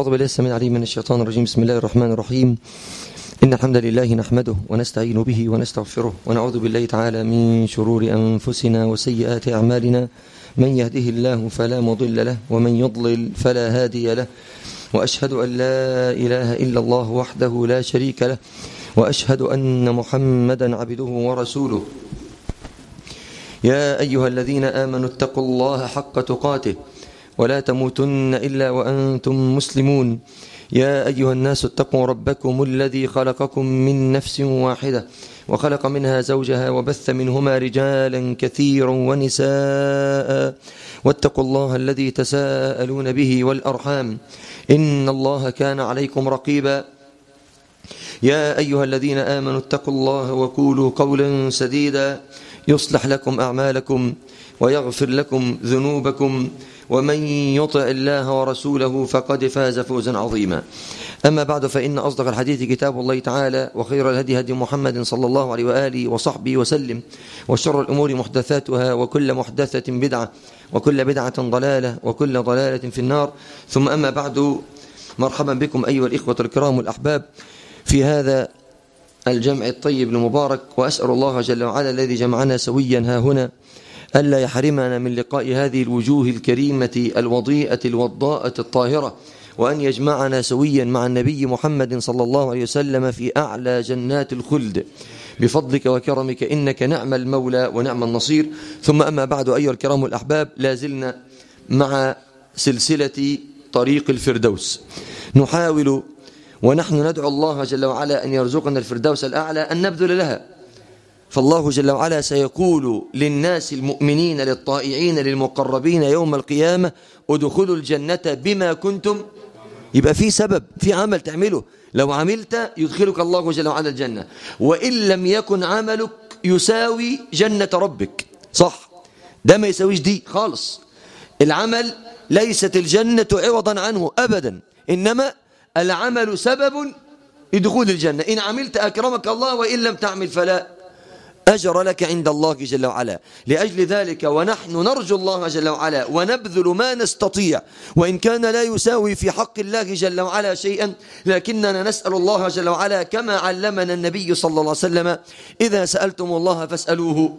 أعوذ بالله السميع العليم من الشيطان الرجيم بسم الله الرحمن الرحيم إن الحمد لله نحمده ونستعين به ونستغفره ونعوذ بالله تعالى من شرور أنفسنا وسيئات أعمالنا من يهده الله فلا مضل له ومن يضلل فلا هادي له وأشهد أن لا إله إلا الله وحده لا شريك له وأشهد أن محمدا عبده ورسوله يا أيها الذين آمنوا اتقوا الله حق تقاته ولا تموتن إلا وأنتم مسلمون يا أيها الناس اتقوا ربكم الذي خلقكم من نفس واحدة وخلق منها زوجها وبث منهما رجالا كثيرا ونساء واتقوا الله الذي تساءلون به والأرحام إن الله كان عليكم رقيبا يا أيها الذين آمنوا اتقوا الله وقولوا قولا سديدا يصلح لكم أعمالكم ويغفر لكم ذنوبكم ومن يطع الله ورسوله فقد فاز فوزا عظيما أما بعد فإن أصدق الحديث كتاب الله تعالى وخير الهدي هدي محمد صلى الله عليه وآله وصحبه وسلم وشر الأمور محدثاتها وكل محدثة بدعة وكل بدعة ضلالة وكل ضلالة في النار ثم أما بعد مرحبا بكم أيها الإخوة الكرام والأحباب في هذا الجمع الطيب المبارك وأسأل الله جل وعلا الذي جمعنا سويا ها هنا ألا يحرمنا من لقاء هذه الوجوه الكريمة الوضيئة الوضاءة الطاهرة وأن يجمعنا سويا مع النبي محمد صلى الله عليه وسلم في أعلى جنات الخلد بفضلك وكرمك إنك نعم المولى ونعم النصير ثم أما بعد أيها الكرام الأحباب لازلنا مع سلسلة طريق الفردوس نحاول ونحن ندعو الله جل وعلا أن يرزقنا الفردوس الأعلى أن نبذل لها فالله جل وعلا سيقول للناس المؤمنين للطائعين للمقربين يوم القيامة ادخلوا الجنة بما كنتم يبقى في سبب في عمل تعمله لو عملت يدخلك الله جل وعلا الجنة وإن لم يكن عملك يساوي جنة ربك صح ده ما يساويش دي خالص العمل ليست الجنة عوضا عنه أبدا إنما العمل سبب لدخول الجنة إن عملت أكرمك الله وإن لم تعمل فلا أجر لك عند الله جل وعلا لأجل ذلك ونحن نرجو الله جل وعلا ونبذل ما نستطيع وإن كان لا يساوي في حق الله جل وعلا شيئا لكننا نسأل الله جل وعلا كما علمنا النبي صلى الله عليه وسلم إذا سألتم الله فاسألوه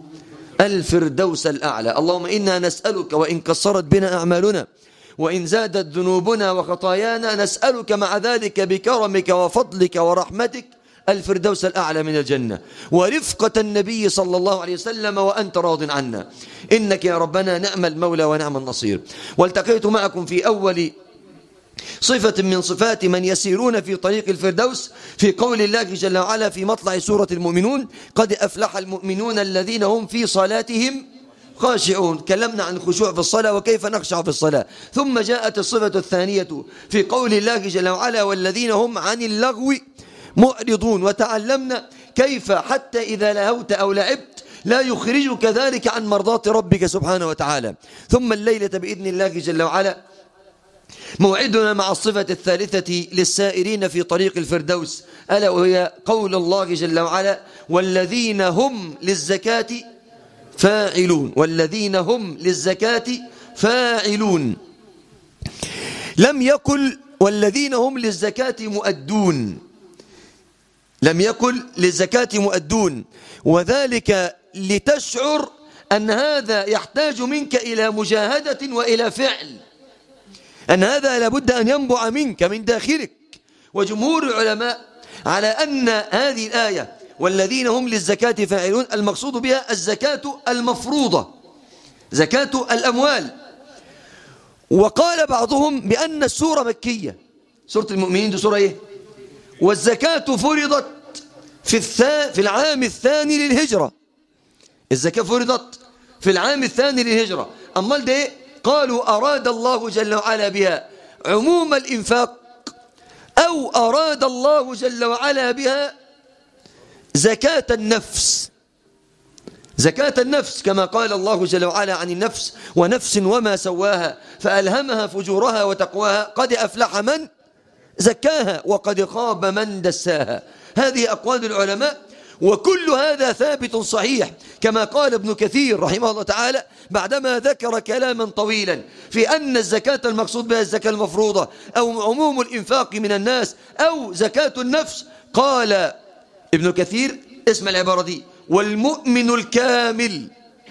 الفردوس الأعلى اللهم إنا نسألك وإن كسرت بنا أعمالنا وإن زادت ذنوبنا وخطايانا نسألك مع ذلك بكرمك وفضلك ورحمتك الفردوس الأعلى من الجنة ورفقة النبي صلى الله عليه وسلم وأنت راض عنا إنك يا ربنا نعم المولى ونعم النصير والتقيت معكم في أول صفة من صفات من يسيرون في طريق الفردوس في قول الله جل وعلا في مطلع سورة المؤمنون قد أفلح المؤمنون الذين هم في صلاتهم خاشعون تكلمنا عن الخشوع في الصلاة وكيف نخشع في الصلاة ثم جاءت الصفة الثانية في قول الله جل وعلا والذين هم عن اللغو معرضون وتعلمنا كيف حتى إذا لهوت أو لعبت لا يخرجك ذلك عن مرضات ربك سبحانه وتعالى ثم الليلة بإذن الله جل وعلا موعدنا مع الصفة الثالثة للسائرين في طريق الفردوس ألا وهي قول الله جل وعلا والذين هم للزكاة فاعلون والذين هم للزكاة فاعلون لم يقل والذين هم للزكاة مؤدون لم يكن للزكاة مؤدون وذلك لتشعر أن هذا يحتاج منك إلى مجاهدة وإلى فعل أن هذا لابد أن ينبع منك من داخلك وجمهور العلماء على أن هذه الآية والذين هم للزكاة فاعلون المقصود بها الزكاة المفروضة زكاة الأموال وقال بعضهم بأن السورة مكية سورة المؤمنين دي سورة إيه والزكاة فرضت في, الثا في العام الثاني للهجرة الزكاة فرضت في العام الثاني للهجرة أمال ده إيه قالوا أراد الله جل وعلا بها عموم الإنفاق أو أراد الله جل وعلا بها زكاة النفس زكاة النفس كما قال الله جل وعلا عن النفس ونفس وما سواها فألهمها فجورها وتقواها قد أفلح من زكاها وقد خاب من دساها هذه أقوال العلماء وكل هذا ثابت صحيح كما قال ابن كثير رحمه الله تعالى بعدما ذكر كلاما طويلا في أن الزكاة المقصود بها الزكاة المفروضة أو عموم الإنفاق من الناس أو زكاة النفس قال ابن كثير اسم العبارة دي والمؤمن الكامل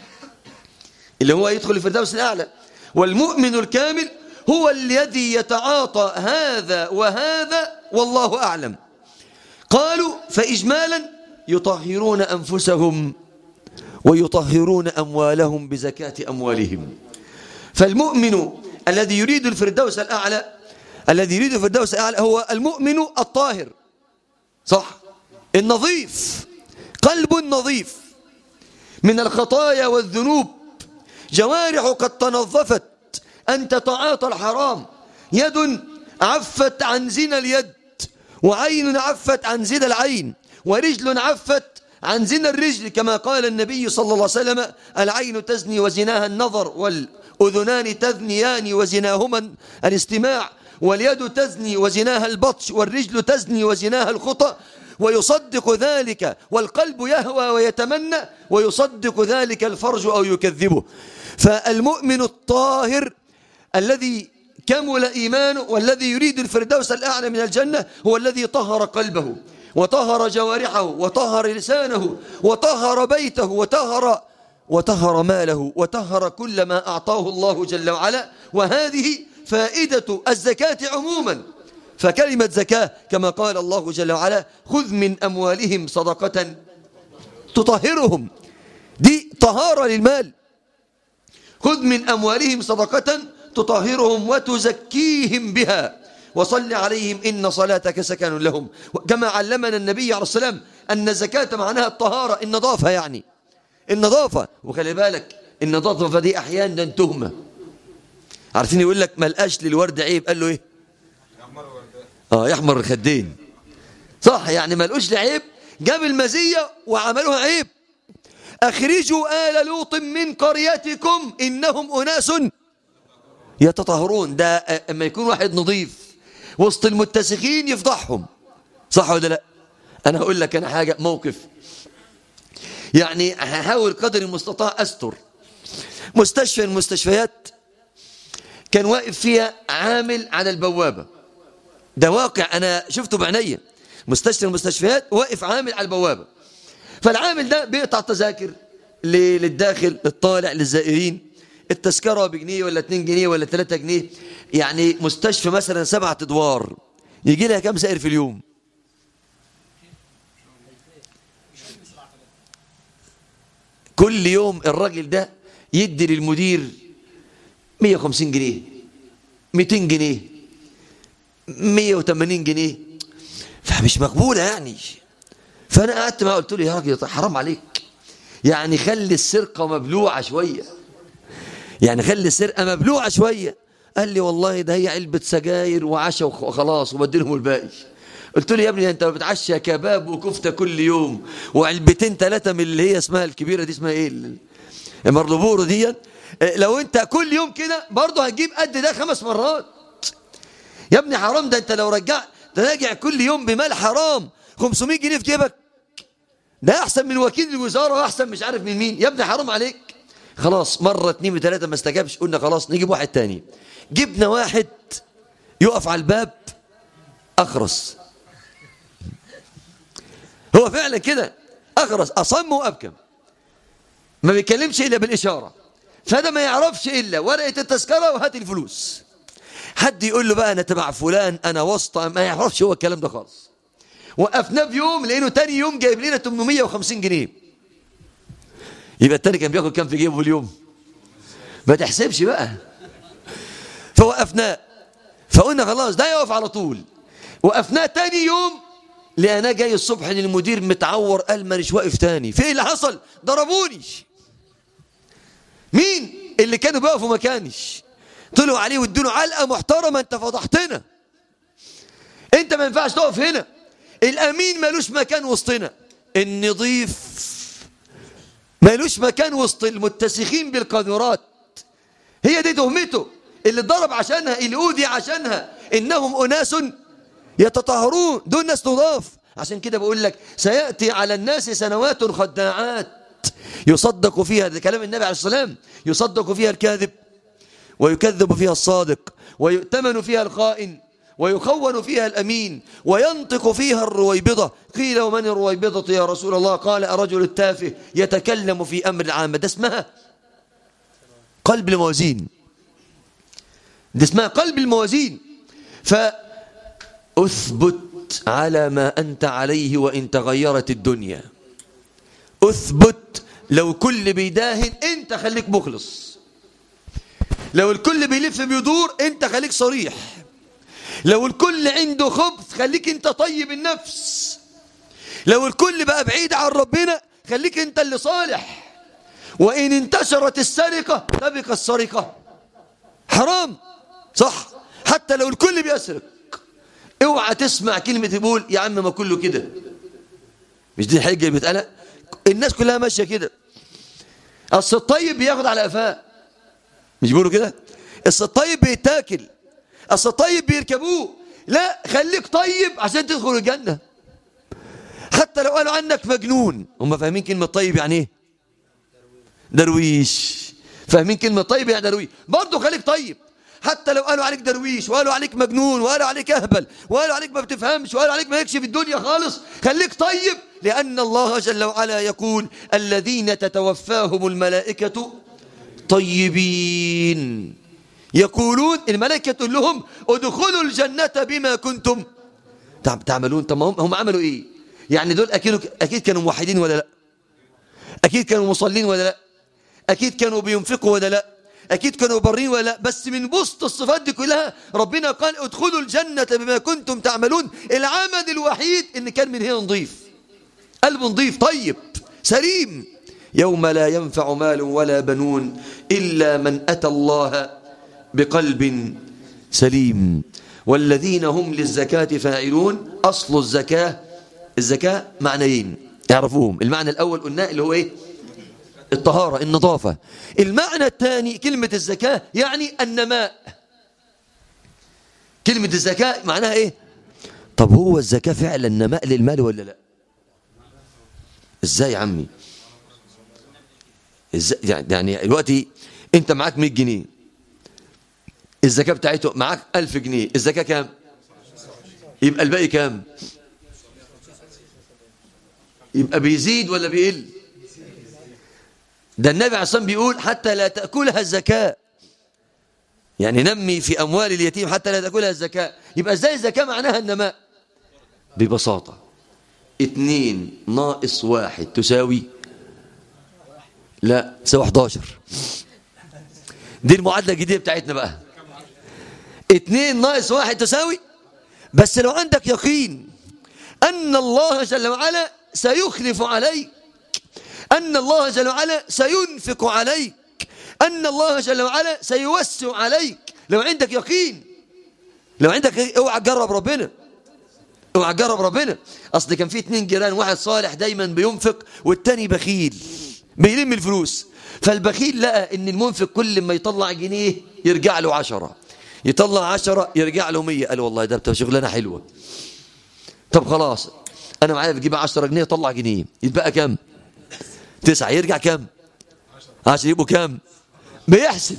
اللي هو يدخل الفردوس الأعلى والمؤمن الكامل هو الذي يتعاطى هذا وهذا والله أعلم قالوا فإجمالا يطهرون أنفسهم ويطهرون أموالهم بزكاة أموالهم فالمؤمن الذي يريد الفردوس الأعلى الذي يريد الفردوس الأعلى هو المؤمن الطاهر صح النظيف قلب نظيف من الخطايا والذنوب جوارح قد تنظفت أن تتعاطى الحرام يد عفت عن زنا اليد وعين عفت عن زنا العين ورجل عفت عن زنا الرجل كما قال النبي صلى الله عليه وسلم العين تزني وزناها النظر والأذنان تزنيان وزناهما الاستماع واليد تزني وزناها البطش والرجل تزني وزناها الخطأ ويصدق ذلك والقلب يهوى ويتمنى ويصدق ذلك الفرج أو يكذبه فالمؤمن الطاهر الذي كمل إيمانه والذي يريد الفردوس الأعلى من الجنة هو الذي طهر قلبه وطهر جوارحه وطهر لسانه وطهر بيته وطهر وطهر ماله وطهر كل ما أعطاه الله جل وعلا وهذه فائدة الزكاة عموما فكلمة زكاة كما قال الله جل وعلا خذ من أموالهم صدقة تطهرهم دي طهارة للمال خذ من أموالهم صدقة تطهرهم وتزكيهم بها وصل عليهم إن صلاتك سكن لهم كما علمنا النبي عليه السلام أن الزكاة معناها الطهارة النظافة يعني النظافة وخلي بالك النظافة دي أحيانا تهمة عارفين يقول لك ما لقاش للورد عيب قال له ايه اه يحمر الخدين صح يعني ما لقوش لعيب جاب المزية وعملوها عيب أخرجوا آل لوط من قريتكم إنهم أناس يتطهرون ده اما يكون واحد نظيف وسط المتسخين يفضحهم صح ولا لا انا هقول لك انا حاجه موقف يعني هحاول قدر المستطاع استر مستشفى المستشفيات كان واقف فيها عامل على البوابه ده واقع انا شفته بعينيا مستشفى المستشفيات واقف عامل على البوابه فالعامل ده بيقطع تذاكر للداخل للطالع للزائرين التذكرة بجنيه ولا 2 جنيه ولا 3 جنيه يعني مستشفى مثلا سبعة ادوار يجي لها كم سائر في اليوم كل يوم الراجل ده يدي للمدير 150 جنيه 200 جنيه 180 جنيه فمش مقبولة يعني فأنا قعدت معاه قلت له يا راجل حرام عليك يعني خلي السرقة مبلوعة شوية يعني خلي السرقة مبلوعة شوية قال لي والله ده هي علبة سجاير وعشاء وخلاص وبدلهم الباقي قلت له يا ابني انت بتعشى كباب وكفتة كل يوم وعلبتين ثلاثة من اللي هي اسمها الكبيرة دي اسمها ايه المرلبورو دي لو انت كل يوم كده برضه هتجيب قد ده خمس مرات يا ابني حرام ده انت لو رجع راجع كل يوم بمال حرام 500 جنيه في جيبك ده احسن من وكيل الوزارة واحسن مش عارف من مين يا ابني حرام عليك خلاص مرة اتنين وتلاتة ما استجابش قلنا خلاص نجيب واحد تاني جبنا واحد يقف على الباب أخرس هو فعلا كده أخرس أصم وأبكم ما بيتكلمش إلا بالإشارة فده ما يعرفش إلا ورقة التذكرة وهات الفلوس حد يقول له بقى أنا تبع فلان أنا واسطة ما يعرفش هو الكلام ده خالص وقفناه في يوم لأنه تاني يوم جايب لنا 850 جنيه يبقى التاني كان بياخد كام في جيبه في اليوم ما تحسبش بقى فوقفناه فقلنا خلاص ده يقف على طول وقفناه تاني يوم لأنا جاي الصبح للمدير متعور قال مانيش واقف تاني في ايه اللي حصل ضربوني مين اللي كانوا بيقفوا مكانش طلعوا عليه وادوا علقه محترمه انت فضحتنا انت ما ينفعش تقف هنا الامين ملوش مكان وسطنا النظيف مالوش مكان وسط المتسخين بالقاذورات هي دي تهمته اللي ضرب عشانها اللي أوذي عشانها إنهم أناس يتطهرون دول ناس نضاف عشان كده بقول لك سيأتي على الناس سنوات خداعات يصدق فيها ده كلام النبي عليه السلام يصدق فيها الكاذب ويكذب فيها الصادق ويؤتمن فيها الخائن ويخون فيها الأمين وينطق فيها الرويبضة قيل ومن الرويبضة يا رسول الله قال الرجل التافه يتكلم في أمر العامة ده اسمها قلب الموازين ده اسمها قلب الموازين فأثبت على ما أنت عليه وإن تغيرت الدنيا أثبت لو كل بيداهن أنت خليك مخلص لو الكل بيلف بيدور أنت خليك صريح لو الكل عنده خبث خليك أنت طيب النفس لو الكل بقى بعيد عن ربنا خليك أنت اللي صالح وإن انتشرت السرقة تبقى السرقة حرام صح حتى لو الكل بيسرق اوعى تسمع كلمة تقول يا عم ما كله كده مش دي الحاجة اللي بتقالها الناس كلها ماشية كده اصل الطيب بياخد على قفاه مش بيقولوا كده اصل الطيب بيتاكل اصل الطيب بيركبوه لا خليك طيب عشان تدخل الجنة حتى لو قالوا عنك مجنون هم فاهمين كلمة طيب يعني ايه درويش فاهمين كلمة طيب يعني درويش برضه خليك طيب حتى لو قالوا عليك درويش وقالوا عليك مجنون وقالوا عليك اهبل وقالوا عليك ما بتفهمش وقالوا عليك ما يكشف الدنيا خالص خليك طيب لأن الله جل وعلا يقول الذين تتوفاهم الملائكة طيبين يقولون الملائكة تقول لهم ادخلوا الجنة بما كنتم تعملون طب هم, هم عملوا ايه يعني دول أكيد, أكيد كانوا موحدين ولا لا أكيد كانوا مصلين ولا لا أكيد كانوا بينفقوا ولا لا أكيد كانوا برين ولا لا بس من بسط الصفات دي كلها ربنا قال ادخلوا الجنة بما كنتم تعملون العمل الوحيد إن كان من هنا نضيف قلب نضيف طيب سليم يوم لا ينفع مال ولا بنون إلا من أتى الله بقلب سليم والذين هم للزكاة فاعلون أصل الزكاة الزكاة معنيين يعرفوهم المعنى الأول قلنا اللي هو إيه الطهارة النظافة المعنى الثاني كلمة الزكاة يعني النماء كلمة الزكاة معناها إيه طب هو الزكاة فعلا نماء للمال ولا لا ازاي يا عمي ازاي يعني دلوقتي انت معاك 100 جنيه الزكاة بتاعته معاك 1000 جنيه الزكاة كام يبقى الباقي كام يبقى بيزيد ولا بيقل ده النبي عليه الصلاة بيقول حتى لا تأكلها الزكاة يعني نمي في أموال اليتيم حتى لا تأكلها الزكاة يبقى ازاي الزكاة معناها النماء ببساطة اتنين ناقص واحد تساوي لا تساوي 11 دي المعادلة الجديدة بتاعتنا بقى اتنين ناقص واحد تساوي بس لو عندك يقين أن الله جل وعلا سيخلف عليك أن الله جل وعلا سينفق عليك أن الله جل وعلا سيوسع عليك لو عندك يقين لو عندك اوعى تجرب ربنا اوعى تجرب ربنا اصل كان في اتنين جيران واحد صالح دايما بينفق والتاني بخيل بيلم الفلوس فالبخيل لقى ان المنفق كل ما يطلع جنيه يرجع له عشرة يطلع عشرة يرجع له مية قال والله ده بتبقى شغلانة حلوة طب خلاص انا معايا بجيب عشرة جنيه طلع جنيه يتبقى كام تسعة يرجع كام عشان يبقوا كام بيحسب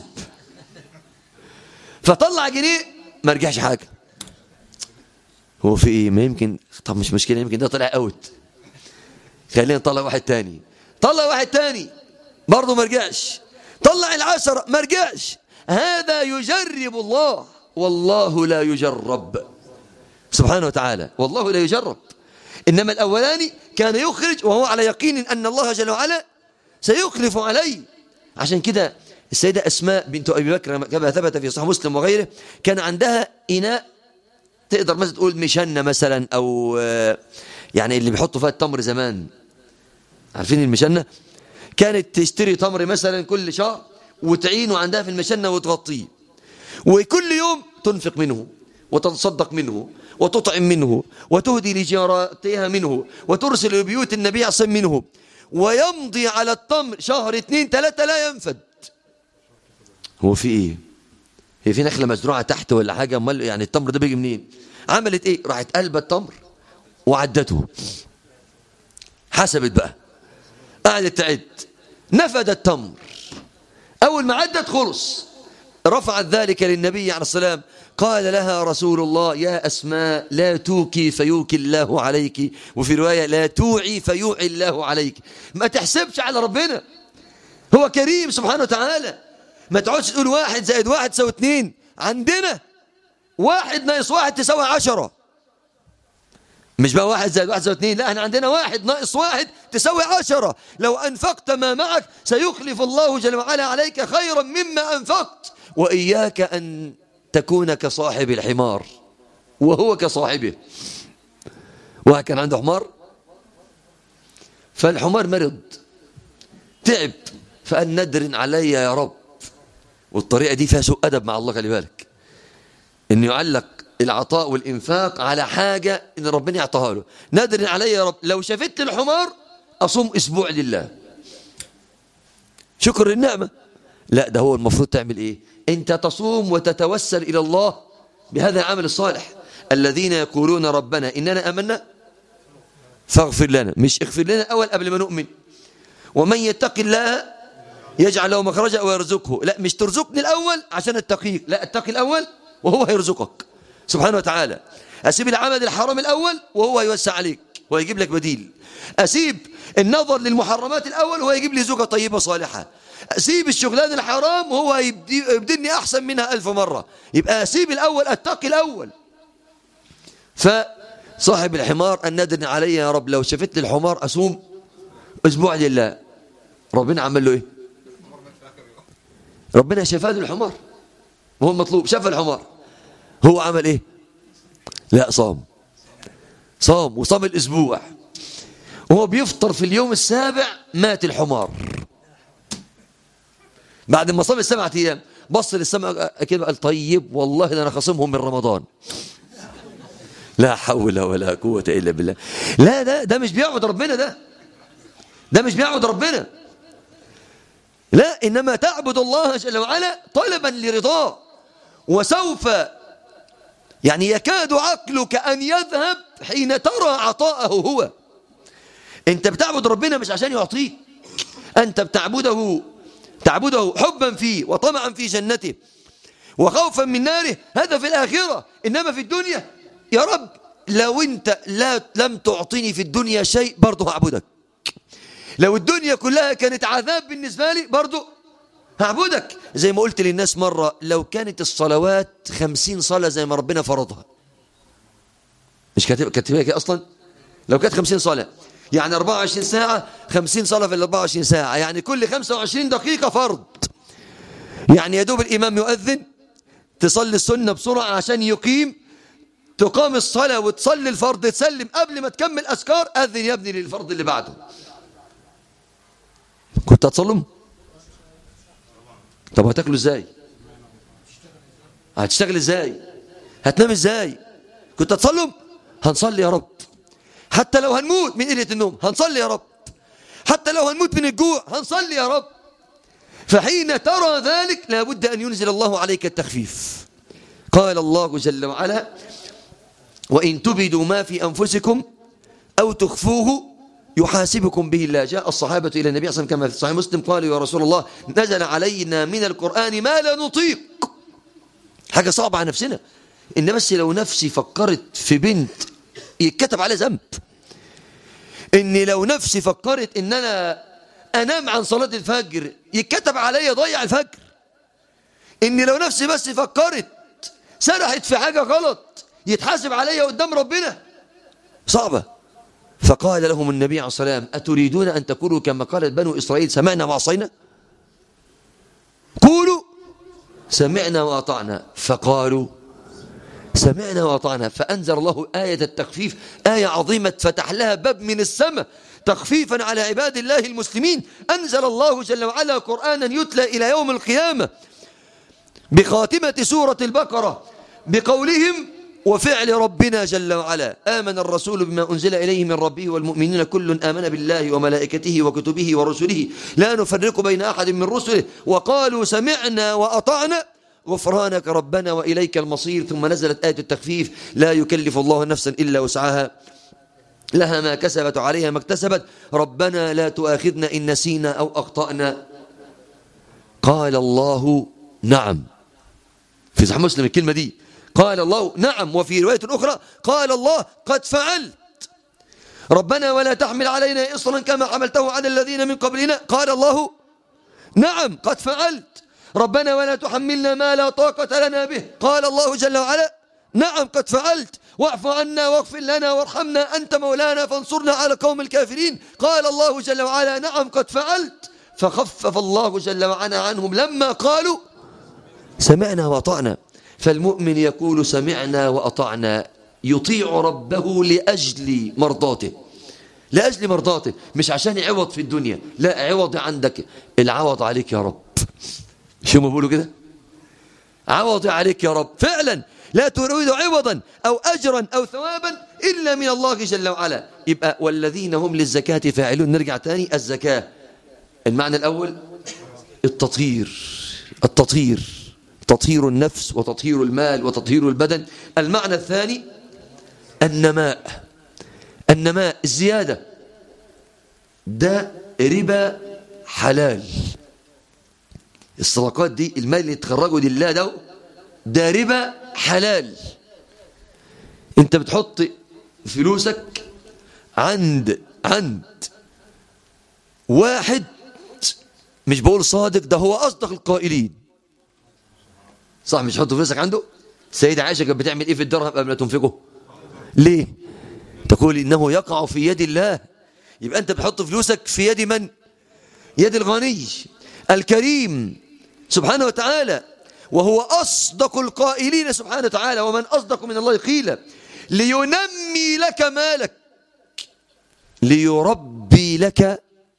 فطلع جنيه ما رجعش حاجة هو في ايه ما يمكن طب مش مشكلة يمكن ده طلع اوت خلينا نطلع واحد تاني طلع واحد تاني برضه ما رجعش طلع العشرة ما رجعش هذا يجرب الله والله لا يجرب سبحانه وتعالى والله لا يجرب إنما الأولاني كان يخرج وهو على يقين أن الله جل وعلا سيخلف عليه عشان كده السيدة أسماء بنت أبي بكر كما ثبت في صحيح مسلم وغيره كان عندها إناء تقدر مثلا تقول مشنة مثلا أو يعني اللي بيحطوا فيها التمر زمان عارفين المشنة كانت تشتري تمر مثلا كل شهر وتعينه عندها في المشنة وتغطيه وكل يوم تنفق منه وتتصدق منه وتطعم منه وتهدي لجاراتها منه وترسل لبيوت النبي عصم منه ويمضي على التمر شهر اثنين ثلاثة لا ينفد هو في ايه هي في نخلة مزروعة تحت ولا حاجة امال يعني التمر ده بيجي منين عملت ايه راحت قلبة التمر وعدته حسبت بقى قعدت تعد نفد التمر أول ما عدت خلص رفعت ذلك للنبي عليه السلام قال لها رسول الله يا أسماء لا توكي فيوكي الله عليك وفي رواية لا توعي فيوعي الله عليك ما تحسبش على ربنا هو كريم سبحانه وتعالى ما تقعدش تقول واحد زائد واحد تساوي اتنين عندنا واحد ناقص واحد تساوي عشرة مش بقى واحد زائد واحد تساوي اتنين لا احنا عندنا واحد ناقص واحد تساوي عشرة لو أنفقت ما معك سيخلف الله جل وعلا عليك خيرا مما أنفقت وإياك أن تكون كصاحب الحمار وهو كصاحبه واحد كان عنده حمار فالحمار مرض تعب فقال ندر علي يا رب والطريقة دي فيها سوء أدب مع الله خلي بالك إنه يعلق العطاء والإنفاق على حاجة إن ربنا يعطاها له ندر علي يا رب لو شفت الحمار أصوم أسبوع لله شكر النعمة لا ده هو المفروض تعمل إيه أنت تصوم وتتوسل إلى الله بهذا العمل الصالح الذين يقولون ربنا إننا أمنا فاغفر لنا مش اغفر لنا أول قبل ما نؤمن ومن يتق الله يجعل له مخرجا ويرزقه لا مش ترزقني الأول عشان اتقيك لا اتقي الأول وهو هيرزقك سبحانه وتعالى أسيب العمل الحرام الأول وهو هيوسع عليك ويجيب لك بديل أسيب النظر للمحرمات الأول وهو يجيب لي زوجة طيبة صالحة أسيب الشغلان الحرام وهو يبدلني أحسن منها ألف مرة يبقى أسيب الأول أتقي الأول فصاحب الحمار أن ندن علي يا رب لو شفت لي الحمار أصوم أسبوع لله ربنا عمل له إيه ربنا شفاه الحمار وهو المطلوب شاف الحمار هو عمل إيه لا صام صام وصام الأسبوع وهو بيفطر في اليوم السابع مات الحمار بعد ما صام السبعة أيام بص للسماء كده قال طيب والله ده أنا خصمهم من رمضان لا حول ولا قوة إلا بالله لا ده ده مش بيعبد ربنا ده ده مش بيعبد ربنا لا إنما تعبد الله جل وعلا طلبا لرضاه وسوف يعني يكاد عقلك أن يذهب حين ترى عطاءه هو أنت بتعبد ربنا مش عشان يعطيك أنت بتعبده تعبده حبا فيه وطمعا في جنته وخوفا من ناره هذا في الآخرة إنما في الدنيا يا رب لو أنت لا لم تعطيني في الدنيا شيء برضه هعبدك لو الدنيا كلها كانت عذاب بالنسبة لي برضه هعبدك زي ما قلت للناس مرة لو كانت الصلوات خمسين صلاة زي ما ربنا فرضها مش كاتب كاتبها كده أصلا لو كانت خمسين صلاة يعني 24 ساعة 50 صلاة في ال 24 ساعة يعني كل 25 دقيقة فرض يعني يا دوب الإمام يؤذن تصلي السنة بسرعة عشان يقيم تقام الصلاة وتصلي الفرض تسلم قبل ما تكمل أذكار أذن يا ابني للفرض اللي بعده كنت هتصلم طب هتاكلوا ازاي هتشتغل ازاي هتنام ازاي كنت هتصلم هنصلي يا رب حتى لو هنموت من قلة النوم هنصلي يا رب حتى لو هنموت من الجوع هنصلي يا رب فحين ترى ذلك لابد أن ينزل الله عليك التخفيف قال الله جل وعلا وإن تبدوا ما في أنفسكم أو تخفوه يحاسبكم به الله جاء الصحابة إلى النبي صلى الله عليه وسلم كما في صحيح مسلم قالوا يا رسول الله نزل علينا من القرآن ما لا نطيق حاجة صعبة على نفسنا إن بس لو نفسي فكرت في بنت يتكتب عليه ذنب إني لو نفسي فكرت إن أنا أنام عن صلاة الفجر يتكتب علي ضيع الفجر إني لو نفسي بس فكرت سرحت في حاجة غلط يتحاسب علي قدام ربنا صعبة فقال لهم النبي عليه الصلاة والسلام أتريدون أن تقولوا كما قالت بنو إسرائيل سمعنا وعصينا قولوا سمعنا وأطعنا فقالوا سمعنا وأطعنا فأنزل الله آية التخفيف آية عظيمة فتح لها باب من السماء تخفيفا على عباد الله المسلمين أنزل الله جل وعلا قرآنا يتلى إلى يوم القيامة بخاتمة سورة البقرة بقولهم وفعل ربنا جل وعلا آمن الرسول بما أنزل إليه من ربه والمؤمنين كل آمن بالله وملائكته وكتبه ورسله لا نفرق بين أحد من رسله وقالوا سمعنا وأطعنا غفرانك ربنا وإليك المصير ثم نزلت آية التخفيف لا يكلف الله نفسا إلا وسعها لها ما كسبت وعليها ما اكتسبت ربنا لا تؤاخذنا إن نسينا أو أخطأنا قال الله نعم في صحيح مسلم الكلمة دي قال الله نعم وفي رواية أخرى قال الله قد فعلت ربنا ولا تحمل علينا إصرا كما حملته على الذين من قبلنا قال الله نعم قد فعلت ربنا ولا تحملنا ما لا طاقة لنا به قال الله جل وعلا نعم قد فعلت واعف عنا واغفر لنا وارحمنا أنت مولانا فانصرنا على قوم الكافرين قال الله جل وعلا نعم قد فعلت فخفف الله جل وعلا عنهم لما قالوا سمعنا وأطعنا فالمؤمن يقول سمعنا وأطعنا يطيع ربه لأجل مرضاته لأجل مرضاته مش عشان يعوض في الدنيا لا عوض عندك العوض عليك يا رب شو ما بيقولوا كده عوض عليك يا رب فعلا لا تريد عوضا أو أجرا أو ثوابا إلا من الله جل وعلا يبقى والذين هم للزكاة فاعلون نرجع تاني الزكاة المعنى الأول التطهير التطهير تطهير النفس وتطهير المال وتطهير البدن المعنى الثاني النماء النماء الزيادة ده ربا حلال الصدقات دي المال اللي تخرجه لله ده ده ربا حلال انت بتحط فلوسك عند عند واحد مش بقول صادق ده هو أصدق القائلين صح مش تحط فلوسك عنده سيدة عائشة كانت بتعمل ايه في الدرهم قبل ما تنفقه ليه تقول انه يقع في يد الله يبقى انت بتحط فلوسك في يد من يد الغني الكريم سبحانه وتعالى وهو أصدق القائلين سبحانه وتعالى ومن أصدق من الله قيلا لينمي لك مالك ليربي لك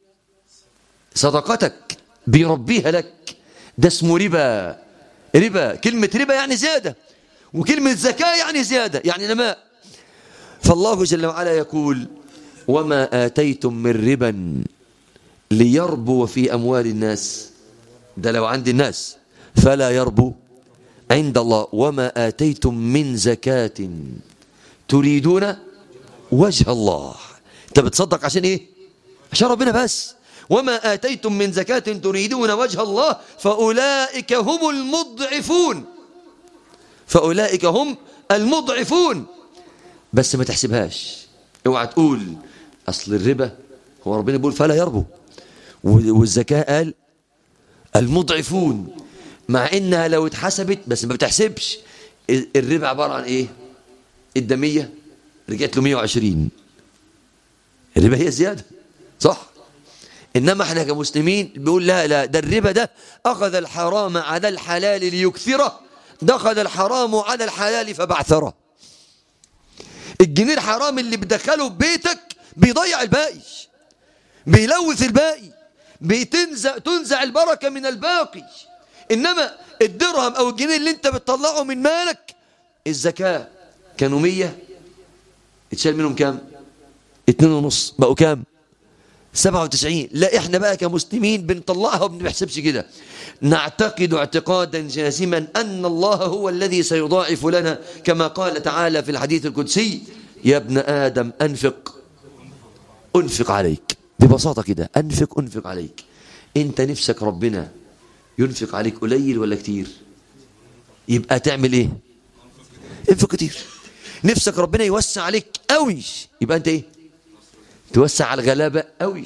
صدقتك بيربيها لك ده اسمه ربا ربا كلمة ربا يعني زيادة وكلمة زكاة يعني زيادة يعني نماء فالله جل وعلا يقول وما آتيتم من ربا ليربو في أموال الناس ده لو عند الناس فلا يربو عند الله وما آتيتم من زكاة تريدون وجه الله انت بتصدق عشان ايه عشان ربنا بس وما آتيتم من زكاة تريدون وجه الله فأولئك هم المضعفون فأولئك هم المضعفون بس ما تحسبهاش اوعى تقول أصل الربا هو ربنا بيقول فلا يربو والزكاة قال المضعفون مع انها لو اتحسبت بس ما بتحسبش الربا عبارة عن ايه الدمية رجعت له 120 الربا هي الزيادة صح انما احنا كمسلمين بيقول لا لا ده الربا ده اخذ الحرام على الحلال ليكثره دخل الحرام على الحلال فبعثره الجنيه الحرام اللي بدخله ببيتك بيضيع الباقي بيلوث الباقي بتنزع تنزع البركة من الباقي إنما الدرهم أو الجنيه اللي انت بتطلعه من مالك الزكاة كانوا مية اتشال منهم كام اتنين ونص بقوا كام سبعة وتسعين لا احنا بقى كمسلمين بنطلعها وما بنحسبش كده نعتقد اعتقادا جازما أن الله هو الذي سيضاعف لنا كما قال تعالى في الحديث القدسي يا ابن آدم أنفق أنفق عليك ببساطة كده أنفق أنفق عليك أنت نفسك ربنا ينفق عليك قليل ولا كتير يبقى تعمل إيه انفق كتير نفسك ربنا يوسع عليك قوي يبقى أنت إيه توسع على الغلابة قوي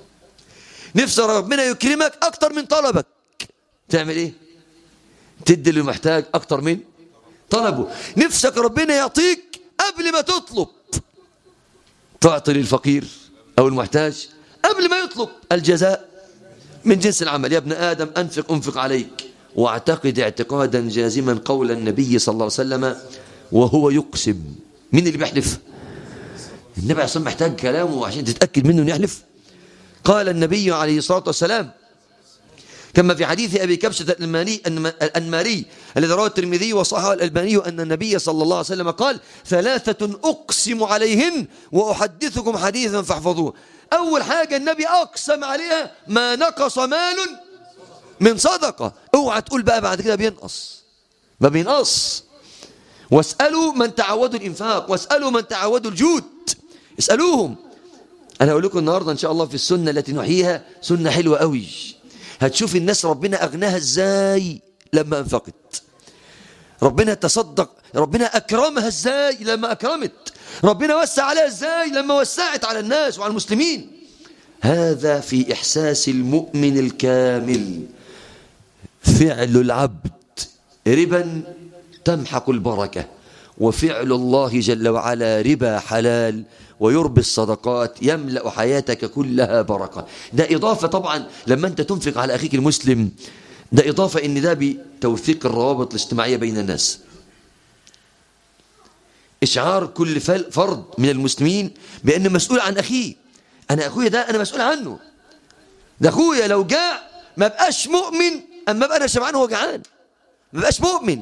نفسك ربنا يكرمك أكتر من طلبك تعمل إيه تدي اللي محتاج أكتر من طلبه نفسك ربنا يعطيك قبل ما تطلب تعطي للفقير أو المحتاج قبل ما يطلب الجزاء من جنس العمل يا ابن آدم أنفق أنفق عليك واعتقد اعتقادا جازما قول النبي صلى الله عليه وسلم وهو يقسم مين اللي بيحلف النبي عليه محتاج كلامه عشان تتأكد منه انه يحلف قال النبي عليه الصلاة والسلام كما في حديث أبي كبشة الأنماري, الأنماري الذي رواه الترمذي وصححه الألباني أن النبي صلى الله عليه وسلم قال ثلاثة أقسم عليهن وأحدثكم حديثا فاحفظوه أول حاجة النبي أقسم عليها ما نقص مال من صدقة اوعى تقول بقى بعد كده بينقص ما بينقص واسألوا من تعودوا الإنفاق واسألوا من تعودوا الجود اسألوهم أنا أقول لكم النهاردة إن شاء الله في السنة التي نحييها سنة حلوة قوي هتشوف الناس ربنا أغناها إزاي لما أنفقت ربنا تصدق ربنا أكرمها إزاي لما أكرمت ربنا وسع عليها إزاي لما وسعت على الناس وعلى المسلمين هذا في إحساس المؤمن الكامل فعل العبد ربا تمحق البركة وفعل الله جل وعلا ربا حلال ويربي الصدقات يملأ حياتك كلها بركة ده إضافة طبعا لما أنت تنفق على أخيك المسلم ده إضافة إن ده بتوثيق الروابط الاجتماعية بين الناس إشعار كل فرد من المسلمين بأنه مسؤول عن أخيه أنا أخويا ده أنا مسؤول عنه ده أخويا لو جاع ما بقاش مؤمن أما بقى أنا شبعان هو جعان ما بقاش مؤمن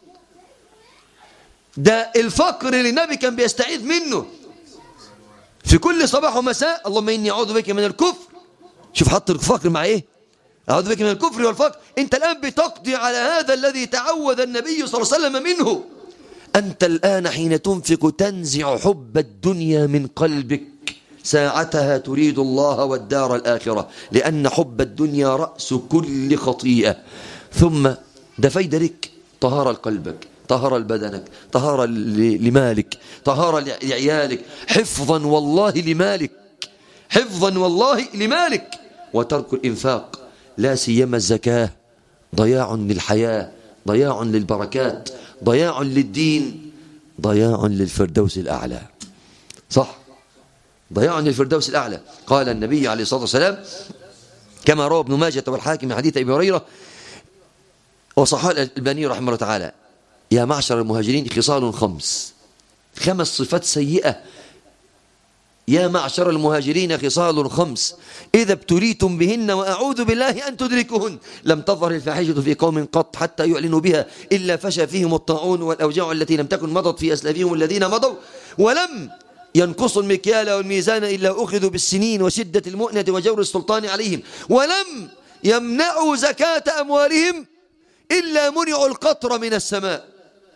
ده الفقر اللي النبي كان بيستعيذ منه في كل صباح ومساء اللهم إني أعوذ بك من الكفر شوف حط الفقر مع إيه أعوذ بك من الكفر والفقر أنت الآن بتقضي على هذا الذي تعوذ النبي صلى الله عليه وسلم منه أنت الآن حين تنفق تنزع حب الدنيا من قلبك ساعتها تريد الله والدار الآخرة لأن حب الدنيا رأس كل خطيئة ثم ده فايدة لك طهارة لقلبك طهارة لبدنك طهارة لمالك طهارة لعيالك حفظا والله لمالك حفظا والله لمالك وترك الإنفاق لا سيما الزكاة ضياع للحياة ضياع للبركات ضياع للدين ضياع للفردوس الأعلى صح ضياع للفردوس الأعلى قال النبي عليه الصلاة والسلام كما روى ابن ماجه والحاكم من حديث أبي هريرة وصحاء الباني رحمه الله تعالى يا معشر المهاجرين خصال خمس خمس صفات سيئة يا معشر المهاجرين خصال خمس إذا ابتليتم بهن وأعوذ بالله أن تدركهن لم تظهر الفاحشة في قوم قط حتى يعلنوا بها إلا فشى فيهم الطاعون والأوجاع التي لم تكن مضت في أسلافهم الذين مضوا ولم ينقصوا المكيال والميزان إلا أخذوا بالسنين وشدة المؤنة وجور السلطان عليهم ولم يمنعوا زكاة أموالهم إلا منعوا القطر من السماء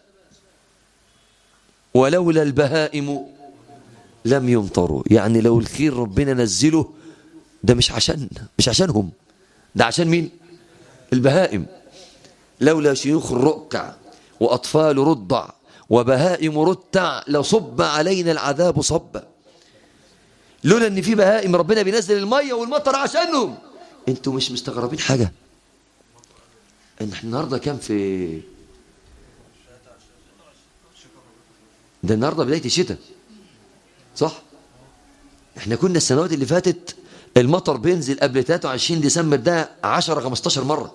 ولولا البهائم لم يمطروا يعني لو الخير ربنا نزله ده مش عشان مش عشانهم ده عشان مين البهائم لولا شيوخ الركع وأطفال رضع وبهائم رتع لصب علينا العذاب صبا لولا ان في بهائم ربنا بينزل الميه والمطر عشانهم انتوا مش مستغربين حاجه ان احنا النهارده كام في ده النهارده بدايه الشتاء صح احنا كنا السنوات اللي فاتت المطر بينزل قبل 23 ديسمبر ده 10 15 مره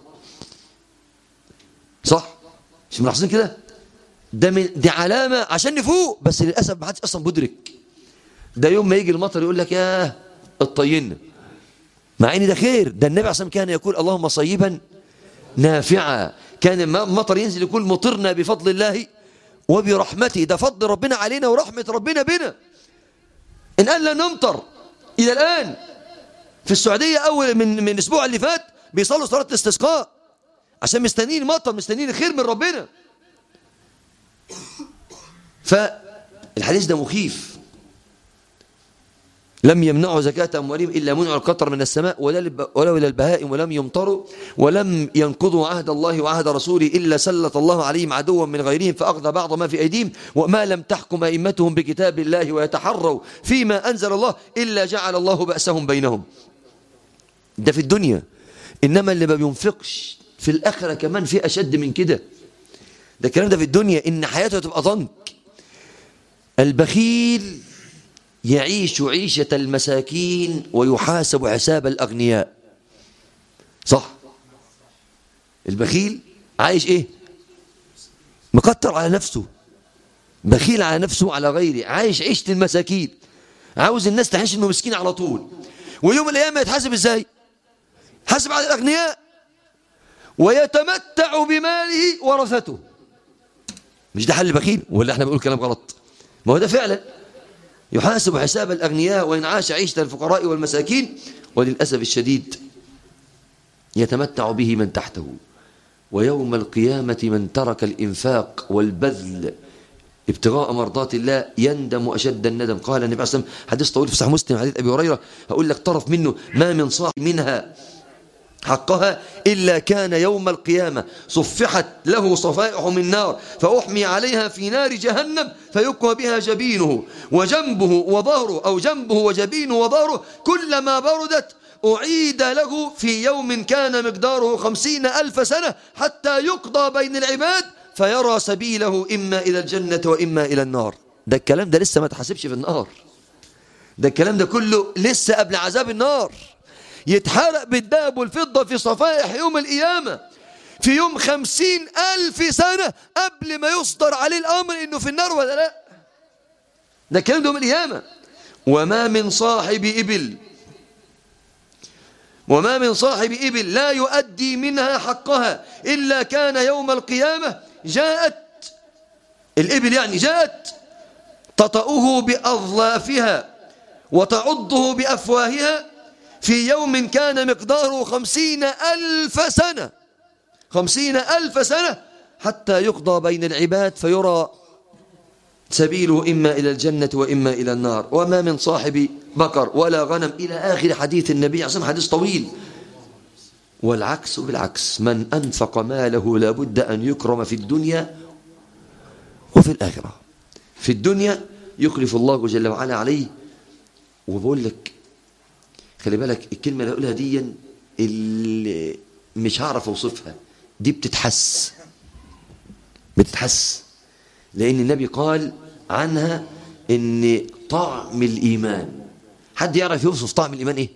صح مش ملاحظين كده ده من دي علامه عشان نفوق بس للاسف ما حدش اصلا مدرك ده يوم ما يجي المطر يقول لك ياه اطينا مع ان ده خير ده النبي عليه الصلاه كان يقول اللهم صيبا نافعا كان المطر ينزل يقول مطرنا بفضل الله وبرحمته ده فضل ربنا علينا ورحمة ربنا بنا إن قال لا نمطر إلى الآن في السعودية أول من من الأسبوع اللي فات بيصلوا صلاة الاستسقاء عشان مستنيين المطر مستنيين الخير من ربنا فالحديث ده مخيف لم يمنعوا زكاة أموالهم إلا منعوا القطر من السماء ولولا البهائم ولم يمطروا ولم ينقضوا عهد الله وعهد رسوله إلا سلط الله عليهم عدوا من غيرهم فأخذ بعض ما في أيديهم وما لم تحكم أئمتهم بكتاب الله ويتحروا فيما أنزل الله إلا جعل الله بأسهم بينهم ده في الدنيا إنما اللي ما بينفقش في الآخرة كمان في أشد من كده ده الكلام ده في الدنيا إن حياته تبقى ضنك البخيل يعيش عيشة المساكين ويحاسب حساب الأغنياء صح البخيل عايش ايه مقطر على نفسه بخيل على نفسه على غيره عايش عيشة المساكين عاوز الناس تحس انه مسكين على طول ويوم الايام يتحاسب ازاي حاسب على الاغنياء ويتمتع بماله ورثته مش ده حل بخيل ولا احنا بنقول كلام غلط ما هو ده فعلا يحاسب حساب الأغنياء وإن عاش عيشة الفقراء والمساكين وللأسف الشديد يتمتع به من تحته ويوم القيامة من ترك الإنفاق والبذل ابتغاء مرضات الله يندم أشد الندم قال النبي عليه الصلاة والسلام حديث طويل في صحيح مسلم حديث أبي هريرة هقول لك طرف منه ما من صاحب منها حقها إلا كان يوم القيامة صفحت له صفائح من نار فأحمي عليها في نار جهنم فيقوى بها جبينه وجنبه وظهره أو جنبه وجبينه وظهره كلما بردت أعيد له في يوم كان مقداره خمسين ألف سنة حتى يقضى بين العباد فيرى سبيله إما إلى الجنة وإما إلى النار ده الكلام ده لسه ما تحسبش في النار ده الكلام ده كله لسه قبل عذاب النار يتحرق بالذهب والفضة في صفائح يوم القيامة في يوم خمسين ألف سنة قبل ما يصدر عليه الأمر إنه في النار ولا لا ده الكلام ده يوم القيامة وما من صاحب إبل وما من صاحب إبل لا يؤدي منها حقها إلا كان يوم القيامة جاءت الإبل يعني جاءت تطأه بأظلافها وتعضه بأفواهها في يوم كان مقداره خمسين ألف سنة خمسين ألف سنة حتى يقضى بين العباد فيرى سبيله إما إلى الجنة وإما إلى النار وما من صاحب بقر ولا غنم إلى آخر حديث النبي عليه حديث طويل والعكس بالعكس من أنفق ماله لابد أن يكرم في الدنيا وفي الآخرة في الدنيا يخلف الله جل وعلا عليه وبقول لك خلي بالك الكلمة اللي هقولها دي اللي مش هعرف اوصفها دي بتتحس بتتحس لأن النبي قال عنها ان طعم الإيمان حد يعرف يوصف طعم الإيمان ايه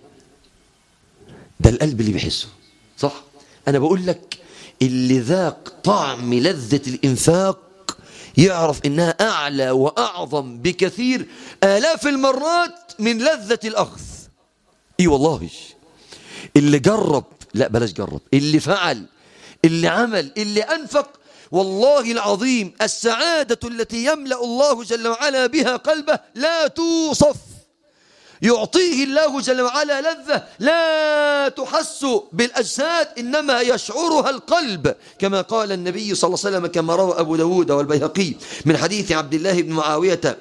ده القلب اللي بيحسه صح أنا بقول لك اللي ذاق طعم لذة الإنفاق يعرف إنها أعلى وأعظم بكثير آلاف المرات من لذة الأخذ اي والله اللي جرب لا بلاش جرب اللي فعل اللي عمل اللي أنفق والله العظيم السعادة التي يملأ الله جل وعلا بها قلبه لا توصف يعطيه الله جل وعلا لذة لا تحس بالأجساد إنما يشعرها القلب كما قال النبي صلى الله عليه وسلم كما روى أبو داود والبيهقي من حديث عبد الله بن معاوية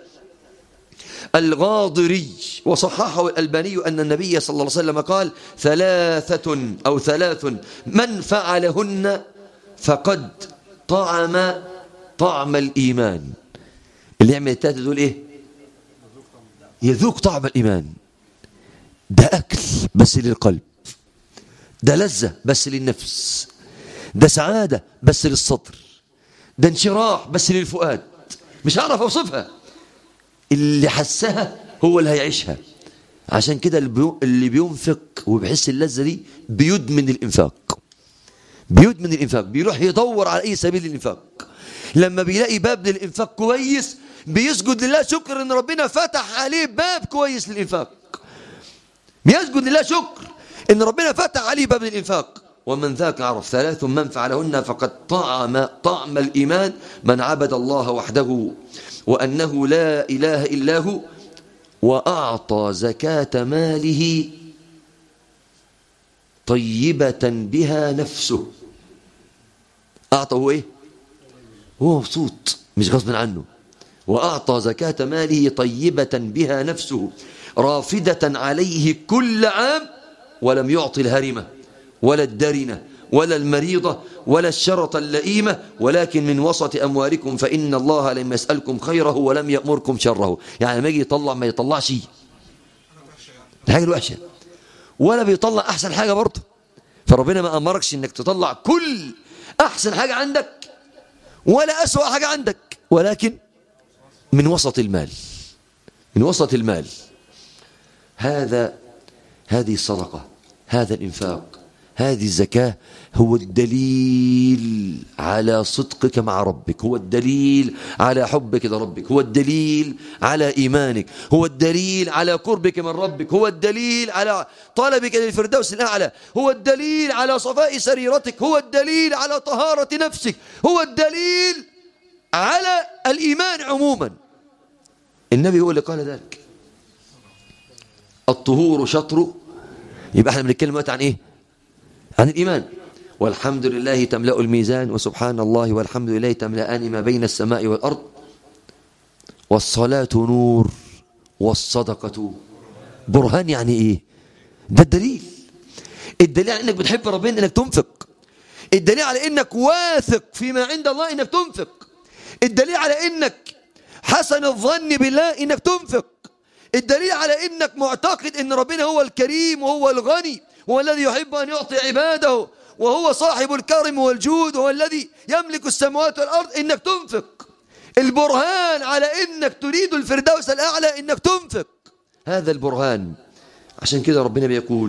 الغاضري وصححه الألباني أن النبي صلى الله عليه وسلم قال ثلاثة أو ثلاث من فعلهن فقد طعم طعم الإيمان اللي يعمل التالتة دول إيه يذوق طعم الإيمان ده أكل بس للقلب ده لذة بس للنفس ده سعادة بس للصدر ده انشراح بس للفؤاد مش هعرف أوصفها اللي حسها هو اللي هيعيشها عشان كده اللي بينفق وبيحس اللذة دي بيدمن الإنفاق بيدمن الإنفاق بيروح يدور على أي سبيل الإنفاق لما بيلاقي باب للإنفاق كويس بيسجد لله شكر ان ربنا فتح عليه باب كويس للإنفاق بيسجد لله شكر ان ربنا فتح عليه باب للإنفاق ومن ذاك عرف ثلاث من فعلهن فقد طعم طعم الإيمان من عبد الله وحده وأنه لا إله إلا هو وأعطى زكاة ماله طيبة بها نفسه أعطى هو إيه هو مبسوط مش غصب عنه وأعطى زكاة ماله طيبة بها نفسه رافدة عليه كل عام ولم يعطي الهرمة ولا الدرنة ولا المريضة ولا الشرط اللئيمة ولكن من وسط أموالكم فإن الله لم يسألكم خيره ولم يأمركم شره يعني ما يجي يطلع ما يطلع شيء الحاجة الوحشة ولا بيطلع أحسن حاجة برضه فربنا ما أمركش إنك تطلع كل أحسن حاجة عندك ولا أسوأ حاجة عندك ولكن من وسط المال من وسط المال هذا هذه الصدقة هذا الإنفاق هذه الزكاة هو الدليل على صدقك مع ربك هو الدليل على حبك لربك هو الدليل على إيمانك هو الدليل على قربك من ربك هو الدليل على طلبك للفردوس الأعلى هو الدليل على صفاء سريرتك هو الدليل على طهارة نفسك هو الدليل على الإيمان عموما النبي هو اللي قال ذلك الطهور شطر يبقى احنا بنتكلم دلوقتي عن ايه عن الإيمان والحمد لله تملأ الميزان وسبحان الله والحمد لله تملأان ما بين السماء والأرض والصلاة نور والصدقة برهان يعني ايه ده الدليل الدليل على انك بتحب ربنا انك تنفق الدليل على انك واثق فيما عند الله انك تنفق الدليل على انك حسن الظن بالله انك تنفق الدليل على انك معتقد ان ربنا هو الكريم وهو الغني هو الذي يحب ان يعطي عباده وهو صاحب الكرم والجود وهو الذي يملك السماوات والارض انك تنفق البرهان على انك تريد الفردوس الاعلى انك تنفق هذا البرهان عشان كده ربنا بيقول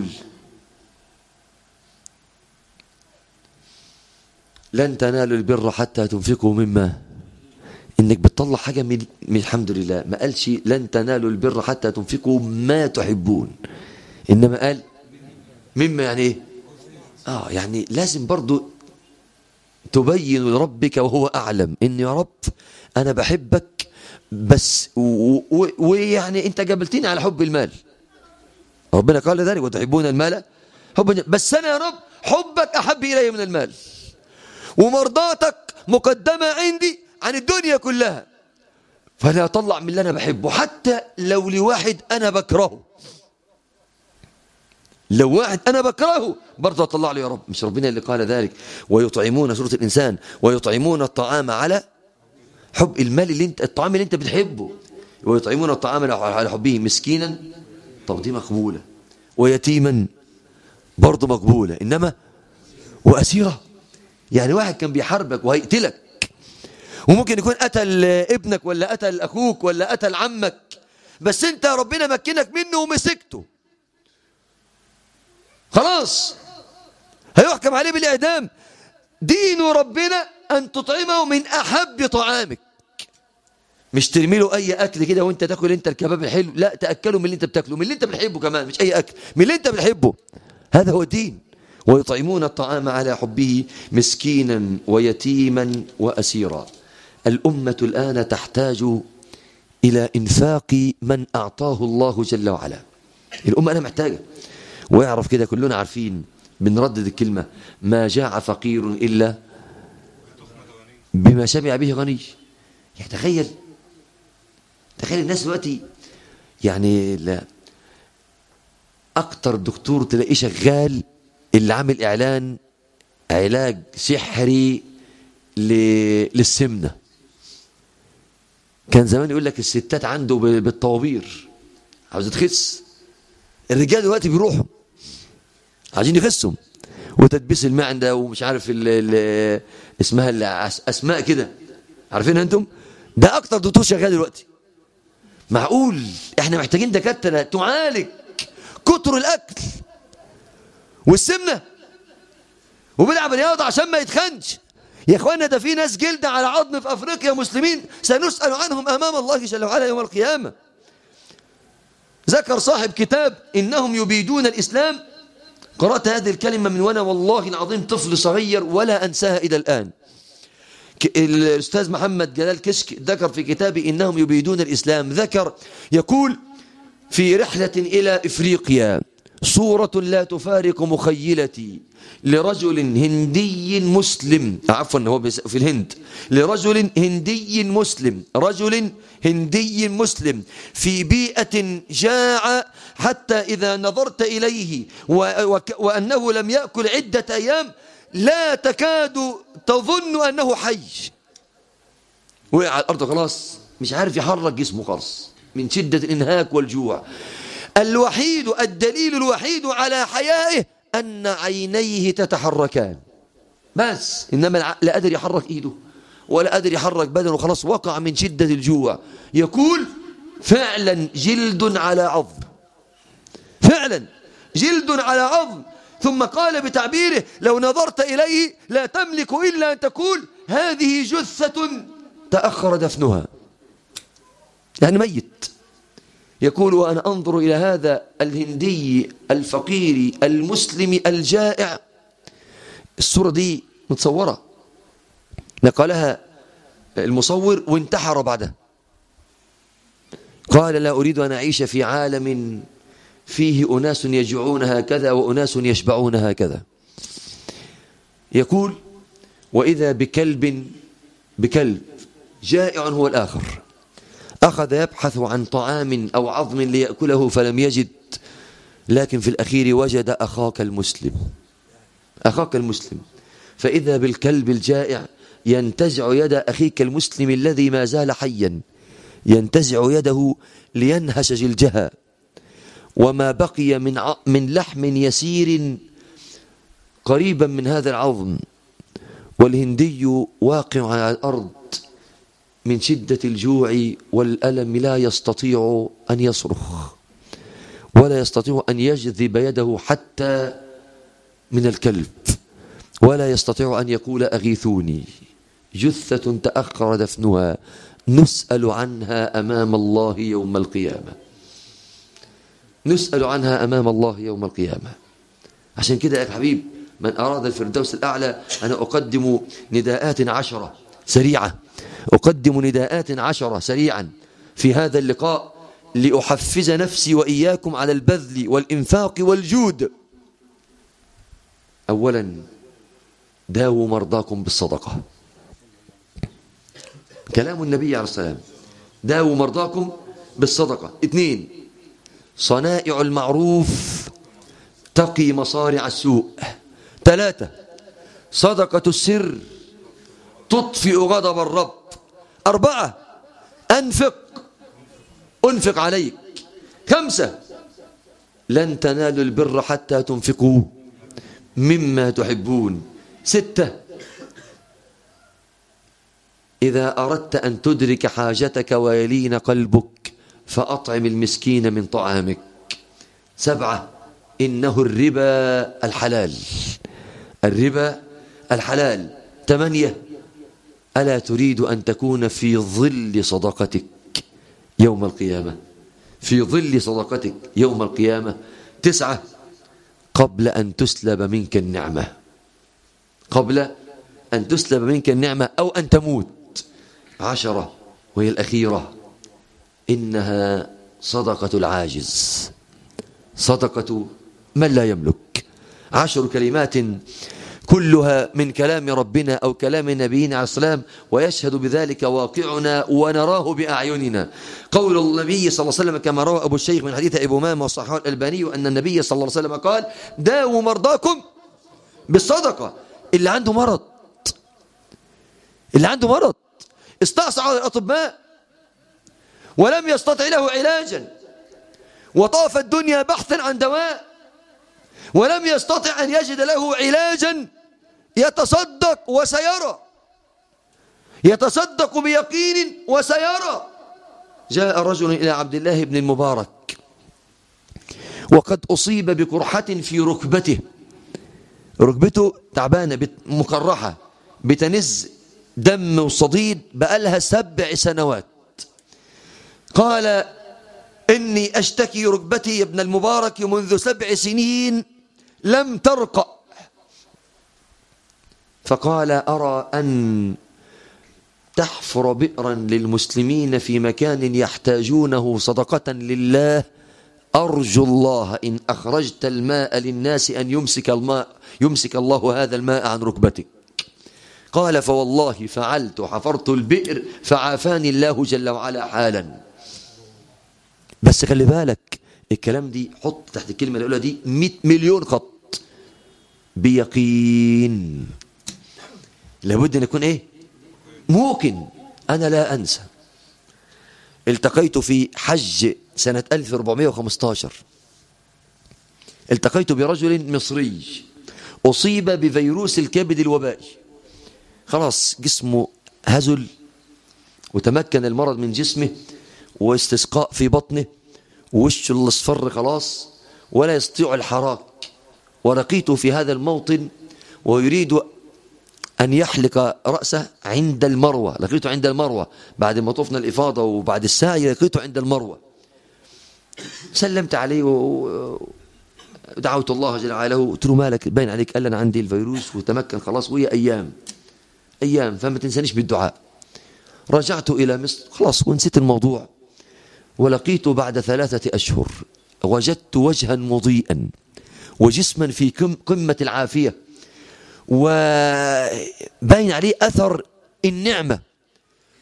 لن تنالوا البر حتى تنفقوا مما انك بتطلع حاجه من من الحمد لله ما قالش لن تنالوا البر حتى تنفقوا ما تحبون انما قال مما يعني ايه اه يعني لازم برضو تبين لربك وهو اعلم ان يا رب انا بحبك بس ويعني انت جبلتني على حب المال ربنا قال ذلك وتحبون المال حب بس انا يا رب حبك احب الي من المال ومرضاتك مقدمه عندي عن الدنيا كلها فانا اطلع من اللي انا بحبه حتى لو لواحد انا بكرهه لو واحد انا بكرهه برضه اطلع له يا رب مش ربنا اللي قال ذلك ويطعمون سوره الانسان ويطعمون الطعام على حب المال اللي انت الطعام اللي انت بتحبه ويطعمون الطعام على حبه مسكينا طب دي مقبوله ويتيما برضه مقبوله انما واسيره يعني واحد كان بيحاربك وهيقتلك وممكن يكون قتل ابنك ولا قتل أخوك ولا قتل عمك بس انت ربنا مكنك منه ومسكته خلاص هيحكم عليه بالإعدام دين ربنا أن تطعمه من أحب طعامك مش ترمي له أي أكل كده وانت تاكل انت الكباب الحلو لا تأكله من اللي انت بتاكله من اللي انت بتحبه كمان مش أي أكل من اللي انت بتحبه هذا هو الدين ويطعمون الطعام على حبه مسكينا ويتيما وأسيرا الأمة الآن تحتاج إلى إنفاق من أعطاه الله جل وعلا الأمة أنا محتاجة ويعرف كده كلنا عارفين بنردد الكلمة ما جاع فقير إلا بما شبع به غني يعني تخيل تخيل الناس دلوقتي يعني لا أكتر دكتور تلاقيه شغال اللي عامل إعلان علاج سحري للسمنة كان زمان يقول لك الستات عنده بالطوابير عاوز تخس الرجال دلوقتي بيروحوا عايزين يخسوا وتدبيس المعدة ومش عارف ال ال اسمها اسماء كده عارفين انتم ده اكتر دكتور شغال دلوقتي معقول احنا محتاجين دكاتره تعالج كتر الاكل والسمنه وبيلعب رياضه عشان ما يتخنش يا اخوانا ده في ناس جلد على عظم في افريقيا مسلمين سنسال عنهم امام الله جل وعلا يوم القيامه ذكر صاحب كتاب انهم يبيدون الاسلام قرات هذه الكلمه من وانا والله العظيم طفل صغير ولا انساها الى الان الاستاذ محمد جلال كشك ذكر في كتابه انهم يبيدون الاسلام ذكر يقول في رحله الى افريقيا صورة لا تفارق مخيلتي لرجل هندي مسلم عفوا هو في الهند لرجل هندي مسلم رجل هندي مسلم في بيئة جاع حتى إذا نظرت إليه وأنه لم يأكل عدة أيام لا تكاد تظن أنه حي وقع على الأرض خلاص مش عارف يحرك جسمه خالص من شدة الإنهاك والجوع الوحيد الدليل الوحيد على حيائه أن عينيه تتحركان بس إنما لا قادر يحرك إيده ولا قادر يحرك بدنه خلاص وقع من شدة الجوع يقول فعلا جلد على عظم فعلا جلد على عظم ثم قال بتعبيره لو نظرت إليه لا تملك إلا أن تقول هذه جثة تأخر دفنها يعني ميت يقول وأنا أنظر إلى هذا الهندي الفقير المسلم الجائع الصورة دي متصورة نقلها المصور وانتحر بعدها قال لا أريد أن أعيش في عالم فيه أناس يجوعون هكذا وأناس يشبعون هكذا يقول وإذا بكلب بكلب جائع هو الآخر أخذ يبحث عن طعام أو عظم ليأكله فلم يجد لكن في الأخير وجد أخاك المسلم أخاك المسلم فإذا بالكلب الجائع ينتزع يد أخيك المسلم الذي ما زال حيا ينتزع يده لينهش جلجها وما بقي من من لحم يسير قريبا من هذا العظم والهندي واقع على الأرض من شدة الجوع والألم لا يستطيع أن يصرخ ولا يستطيع أن يجذب يده حتى من الكلب ولا يستطيع أن يقول أغيثوني جثة تأخر دفنها نسأل عنها أمام الله يوم القيامة نسأل عنها أمام الله يوم القيامة عشان كده يا حبيب من أراد الفردوس الأعلى أنا أقدم نداءات عشرة سريعة أقدم نداءات عشرة سريعا في هذا اللقاء لأحفز نفسي وإياكم على البذل والإنفاق والجود أولا داووا مرضاكم بالصدقة كلام النبي عليه السلام داووا مرضاكم بالصدقة اثنين صنائع المعروف تقي مصارع السوء ثلاثة صدقة السر تطفئ غضب الرب أربعة أنفق أنفق عليك خمسة لن تنالوا البر حتى تنفقوا مما تحبون ستة إذا أردت أن تدرك حاجتك ويلين قلبك فأطعم المسكين من طعامك سبعة إنه الربا الحلال الربا الحلال ثمانية ألا تريد أن تكون في ظل صدقتك يوم القيامة في ظل صدقتك يوم القيامة تسعة قبل أن تسلب منك النعمة قبل أن تسلب منك النعمة أو أن تموت عشرة وهي الأخيرة إنها صدقة العاجز صدقة من لا يملك عشر كلمات كلها من كلام ربنا أو كلام نبينا عليه السلام ويشهد بذلك واقعنا ونراه بأعيننا قول النبي صلى الله عليه وسلم كما روى أبو الشيخ من حديث أبو مامة وصححه الألباني أن النبي صلى الله عليه وسلم قال داووا مرضاكم بالصدقة اللي عنده مرض اللي عنده مرض استعصى على الأطباء ولم يستطع له علاجا وطاف الدنيا بحثا عن دواء ولم يستطع أن يجد له علاجا يتصدق وسيرى يتصدق بيقين وسيرى جاء رجل إلى عبد الله بن المبارك وقد أصيب بقرحة في ركبته ركبته تعبانة مكرحة بتنز دم وصديد بقالها سبع سنوات قال إني أشتكي ركبتي يا ابن المبارك منذ سبع سنين لم ترقى فقال أرى أن تحفر بئرا للمسلمين في مكان يحتاجونه صدقة لله أرجو الله إن أخرجت الماء للناس أن يمسك الماء يمسك الله هذا الماء عن ركبتك قال فوالله فعلت حفرت البئر فعافاني الله جل وعلا حالا بس خلي بالك الكلام دي حط تحت الكلمة الأولى دي 100 مليون خط بيقين لابد أن يكون إيه موقن أنا لا أنسى التقيت في حج سنة 1415 التقيت برجل مصري أصيب بفيروس الكبد الوبائي خلاص جسمه هزل وتمكن المرض من جسمه واستسقاء في بطنه ووشه الاصفر خلاص ولا يستطيع الحراك ولقيته في هذا الموطن ويريد أن يحلق رأسه عند المروة لقيته عند المروة بعد ما طفنا الإفاضة وبعد الساعة لقيته عند المروة سلمت عليه ودعوت الله جل وعلا قلت له مالك باين عليك قال أنا عندي الفيروس وتمكن خلاص وهي أيام أيام فما تنسانيش بالدعاء رجعت إلى مصر خلاص ونسيت الموضوع ولقيت بعد ثلاثة أشهر وجدت وجها مضيئا وجسما في قمة العافية وباين عليه أثر النعمة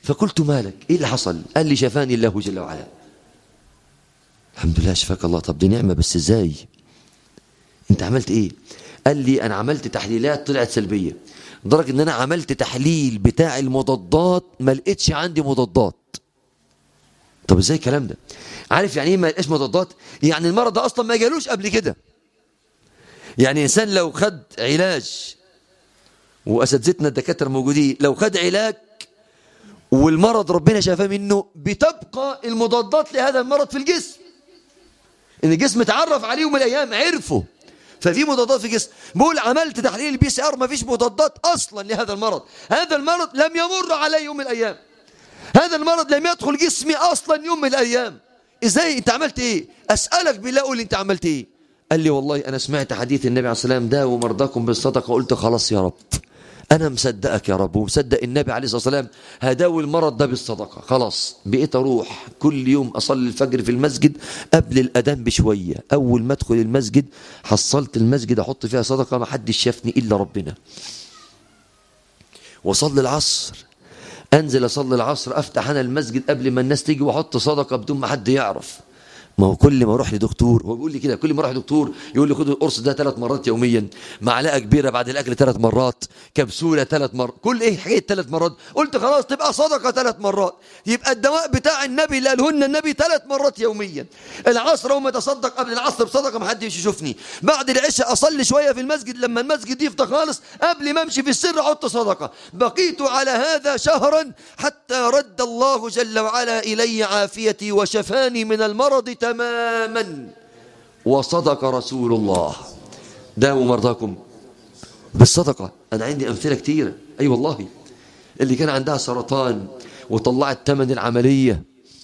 فقلت مالك ايه اللي حصل قال لي شفاني الله جل وعلا الحمد لله شفاك الله طب دي نعمة بس ازاي انت عملت ايه قال لي انا عملت تحليلات طلعت سلبية لدرجة ان انا عملت تحليل بتاع المضادات ما لقيتش عندي مضادات طب ازاي الكلام ده عارف يعني ايه ما لقاش مضادات يعني المرض ده اصلا ما جالوش قبل كده يعني انسان لو خد علاج واساتذتنا الدكاتره موجودين لو خد علاج والمرض ربنا شافاه منه بتبقى المضادات لهذا المرض في الجسم ان الجسم اتعرف عليه من الايام عرفه ففي مضادات في الجسم بقول عملت تحليل البي سي ار ما فيش مضادات اصلا لهذا المرض هذا المرض لم يمر علي يوم من الايام هذا المرض لم يدخل جسمي اصلا يوم من الايام ازاي انت عملت ايه اسالك بالله قول لي انت عملت ايه قال لي والله انا سمعت حديث النبي عليه الصلاه والسلام داووا مرضاكم بالصدقه قلت خلاص يا رب انا مصدقك يا رب ومصدق النبي عليه الصلاه والسلام هداوي المرض ده بالصدقه خلاص بقيت اروح كل يوم اصلي الفجر في المسجد قبل الاذان بشويه اول ما ادخل المسجد حصلت المسجد احط فيها صدقه ما حدش شافني الا ربنا واصلي العصر انزل اصلي العصر افتح انا المسجد قبل ما الناس تيجي واحط صدقه بدون ما حد يعرف ما هو كل ما اروح لدكتور هو بيقول لي كده كل ما اروح لدكتور يقول لي خد القرص ده ثلاث مرات يوميا معلقه كبيره بعد الاكل ثلاث مرات كبسوله ثلاث مرات كل ايه حكايه ثلاث مرات قلت خلاص تبقى صدقه ثلاث مرات يبقى الدواء بتاع النبي اللي قالهن النبي ثلاث مرات يوميا العصر اول ما اتصدق قبل العصر بصدقه ما حدش يشوفني بعد العشاء اصلي شويه في المسجد لما المسجد يفضى خالص قبل ما امشي في السر احط صدقه بقيت على هذا شهرا حتى رد الله جل وعلا الي عافيتي وشفاني من المرض تماما وصدق رسول الله داووا مرضاكم بالصدقة أنا عندي أمثلة كتيرة أي أيوة والله اللي كان عندها سرطان وطلعت ثمن العملية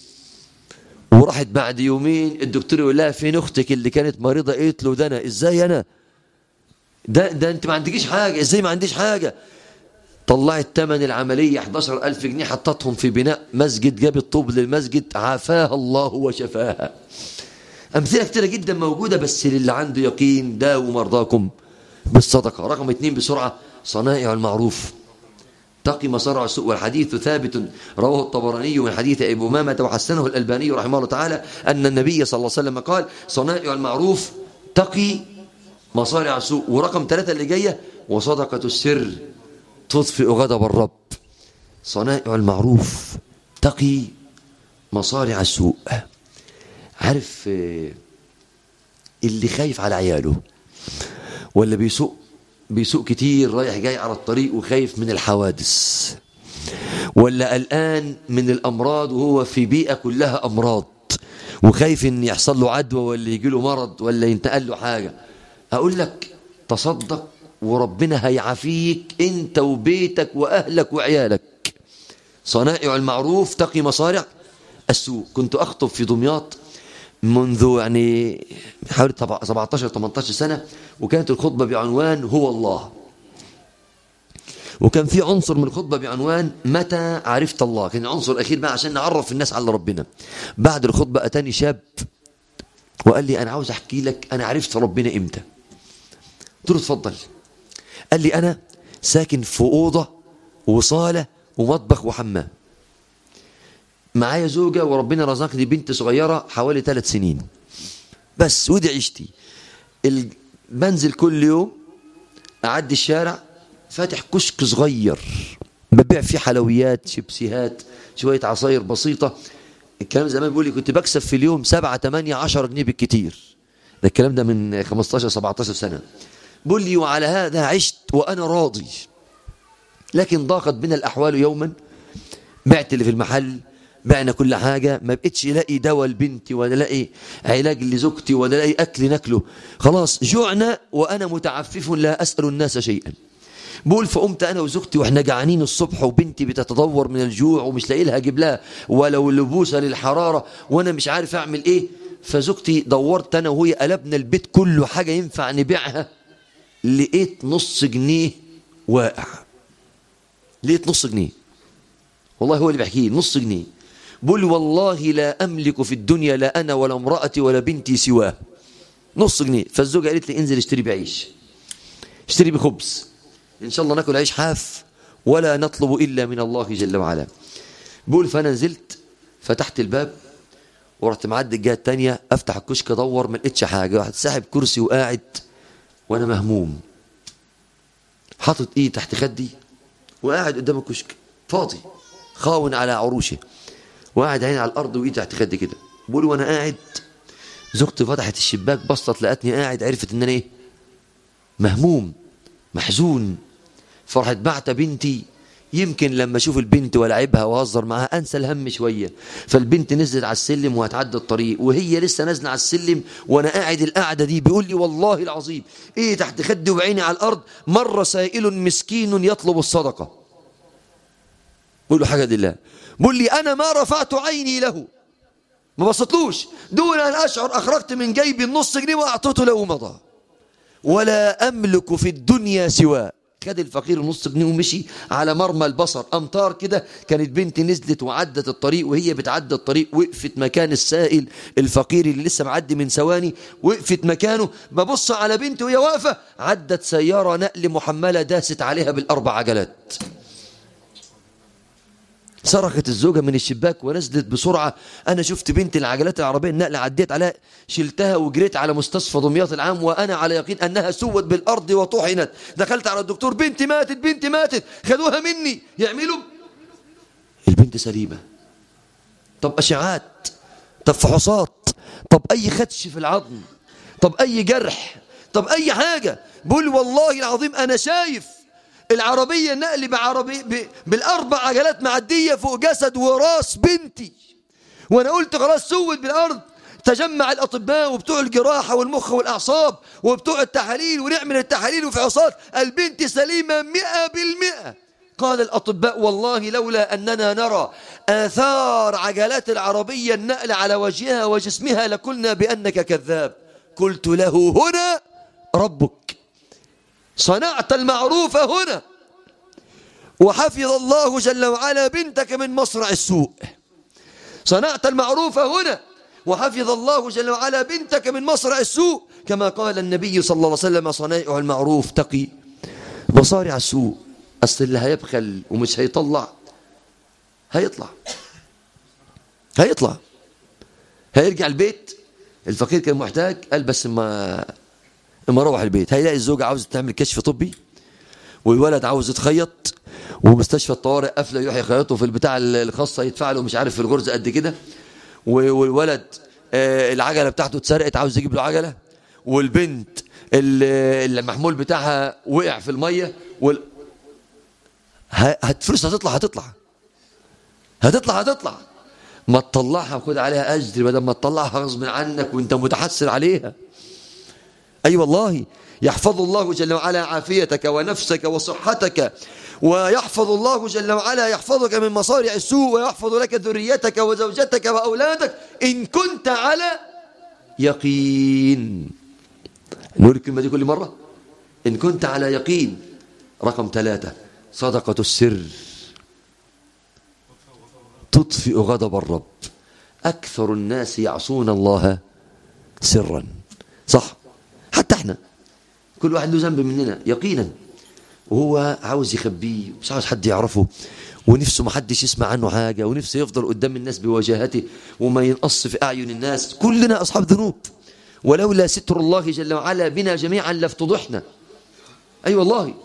وراحت بعد يومين الدكتور يقول لها فين أختك اللي كانت مريضة قالت له ده أنا إزاي أنا ده, ده أنت ما عندكيش حاجة إزاي ما عنديش حاجة طلعت ثمن العملية 11000 جنيه حطتهم في بناء مسجد جابت طوب للمسجد عافاها الله وشفاها أمثلة كتيرة جدا موجودة بس للي عنده يقين داووا مرضاكم بالصدقة رقم اثنين بسرعة صنائع المعروف تقي مصارع السوء والحديث ثابت رواه الطبراني من حديث أبي أمامة وحسنه الألباني رحمه الله تعالى أن النبي صلى الله عليه وسلم قال صنائع المعروف تقي مصارع السوء ورقم ثلاثة اللي جاية وصدقة السر تطفئ غضب الرب صنائع المعروف تقي مصارع السوء عارف اللي خايف على عياله ولا بيسوق بيسوق كتير رايح جاي على الطريق وخايف من الحوادث ولا قلقان من الأمراض وهو في بيئة كلها أمراض وخايف ان يحصل له عدوى ولا يجي له مرض ولا ينتقل له حاجة أقول لك تصدق وربنا هيعافيك انت وبيتك وأهلك وعيالك صنائع المعروف تقي مصارع السوء كنت أخطب في دمياط منذ يعني حوالي 17 18 سنة وكانت الخطبة بعنوان هو الله وكان في عنصر من الخطبة بعنوان متى عرفت الله كان العنصر الأخير بقى عشان نعرف الناس على ربنا بعد الخطبة أتاني شاب وقال لي أنا عاوز أحكي لك أنا عرفت ربنا إمتى قلت له اتفضل قال لي أنا ساكن في أوضة وصالة ومطبخ وحمام معايا زوجة وربنا رزقني بنت صغيرة حوالي ثلاث سنين بس ودي عيشتي بنزل كل يوم أعدي الشارع فاتح كشك صغير ببيع فيه حلويات شيبسيهات شوية عصاير بسيطة الكلام زمان بيقول لي كنت بكسب في اليوم سبعة تمانية عشر جنيه بالكتير ده الكلام ده من 15 17 سنة بيقول لي وعلى هذا عشت وأنا راضي لكن ضاقت بنا الأحوال يوما بعت اللي في المحل بعنا كل حاجة ما بقتش الاقي دواء لبنتي ولا الاقي علاج لزوجتي ولا الاقي أكل ناكله خلاص جوعنا وأنا متعفف لا أسأل الناس شيئا بقول فقمت أنا وزوجتي وإحنا جعانين الصبح وبنتي بتتدور من الجوع ومش لاقي لها أجيب لها ولو لبوسة للحرارة وأنا مش عارف أعمل إيه فزوجتي دورت أنا وهي قلبنا البيت كله حاجة ينفع نبيعها لقيت نص جنيه واقع لقيت نص جنيه والله هو اللي بيحكي نص جنيه بقول والله لا أملك في الدنيا لا أنا ولا امرأتي ولا بنتي سواه نص جنيه فالزوجة قالت لي انزل اشتري بعيش اشتري بخبز إن شاء الله ناكل عيش حاف ولا نطلب إلا من الله جل وعلا بيقول فانا نزلت فتحت الباب ورحت معدي الجهه الثانيه افتح الكشك ادور ما لقيتش حاجه رحت ساحب كرسي وقاعد وانا مهموم حاطط ايدي تحت خدي وقاعد قدام الكشك فاضي خاون على عروشه وقاعد عيني على الارض وايدي تحت خدي كده بقول وانا قاعد زوجتي فتحت الشباك بصت لقتني قاعد عرفت ان انا ايه مهموم محزون فرحت بعت بنتي يمكن لما اشوف البنت والعبها واهزر معاها انسى الهم شويه فالبنت نزلت على السلم وهتعدي الطريق وهي لسه نازله على السلم وانا قاعد القعده دي بيقول لي والله العظيم ايه تحت خدي وعيني على الارض مر سائل مسكين يطلب الصدقه بقول له حاجه لله بقول لي انا ما رفعت عيني له ما بصيتلوش دون ان اشعر اخرجت من جيبي النص جنيه واعطيته له ومضى ولا املك في الدنيا سواه خد الفقير نص جنيه ومشي على مرمى البصر امطار كده كانت بنتي نزلت وعدت الطريق وهي بتعدي الطريق وقفت مكان السائل الفقير اللي لسه معدي من ثواني وقفت مكانه ببص على بنتي وهي واقفه عدت سياره نقل محمله داست عليها بالاربع عجلات صرخت الزوجة من الشباك ونزلت بسرعة أنا شفت بنت العجلات العربية النقل عديت عليها شلتها وجريت على مستشفى دمياط العام وأنا على يقين أنها سوت بالأرض وطحنت دخلت على الدكتور بنتي ماتت بنتي ماتت خدوها مني يعملوا البنت سليمة طب أشعات طب فحوصات طب أي خدش في العظم طب أي جرح طب أي حاجة بقول والله العظيم أنا شايف العربية نقل بعربي ب... بالأربع عجلات معدية فوق جسد وراس بنتي وأنا قلت خلاص سوت بالأرض تجمع الأطباء وبتوع الجراحة والمخ والأعصاب وبتوع التحاليل ونعمل التحاليل وفحوصات البنت سليمة مئة بالمئة قال الأطباء والله لولا أننا نرى آثار عجلات العربية النقل على وجهها وجسمها لقلنا بأنك كذاب قلت له هنا ربك صنعت المعروف هنا وحفظ الله جل وعلا بنتك من مصرع السوء صنعت المعروف هنا وحفظ الله جل وعلا بنتك من مصرع السوء كما قال النبي صلى الله عليه وسلم صنائع المعروف تقي مصارع السوء أصل اللي هيبخل ومش هيطلع هيطلع هيطلع هيرجع البيت الفقير كان محتاج قال بس ما اما اروح البيت هيلاقي الزوجه عاوزه تعمل كشف طبي والولد عاوز يتخيط ومستشفى الطوارئ قافله يروح يخيطه في البتاع الخاصه يدفع له مش عارف في الغرزه قد كده والولد آه العجله بتاعته اتسرقت عاوز يجيب له عجله والبنت المحمول بتاعها وقع في الميه وال... فلوس هتطلع هتطلع هتطلع هتطلع ما تطلعها وخد عليها اجر بدل ما تطلعها غصب عنك وانت متحسر عليها اي أيوة والله يحفظ الله جل وعلا عافيتك ونفسك وصحتك ويحفظ الله جل وعلا يحفظك من مصارع السوء ويحفظ لك ذريتك وزوجتك وأولادك إن كنت على يقين نقول الكلمة دي كل مرة إن كنت على يقين رقم ثلاثة صدقة السر تطفئ غضب الرب أكثر الناس يعصون الله سرا صح حتى احنا كل واحد له ذنب مننا يقينا وهو عاوز يخبيه مش عاوز حد يعرفه ونفسه ما حدش يسمع عنه حاجة ونفسه يفضل قدام الناس بوجاهته وما ينقص في أعين الناس كلنا أصحاب ذنوب ولولا ستر الله جل وعلا بنا جميعا لافتضحنا أي أيوة والله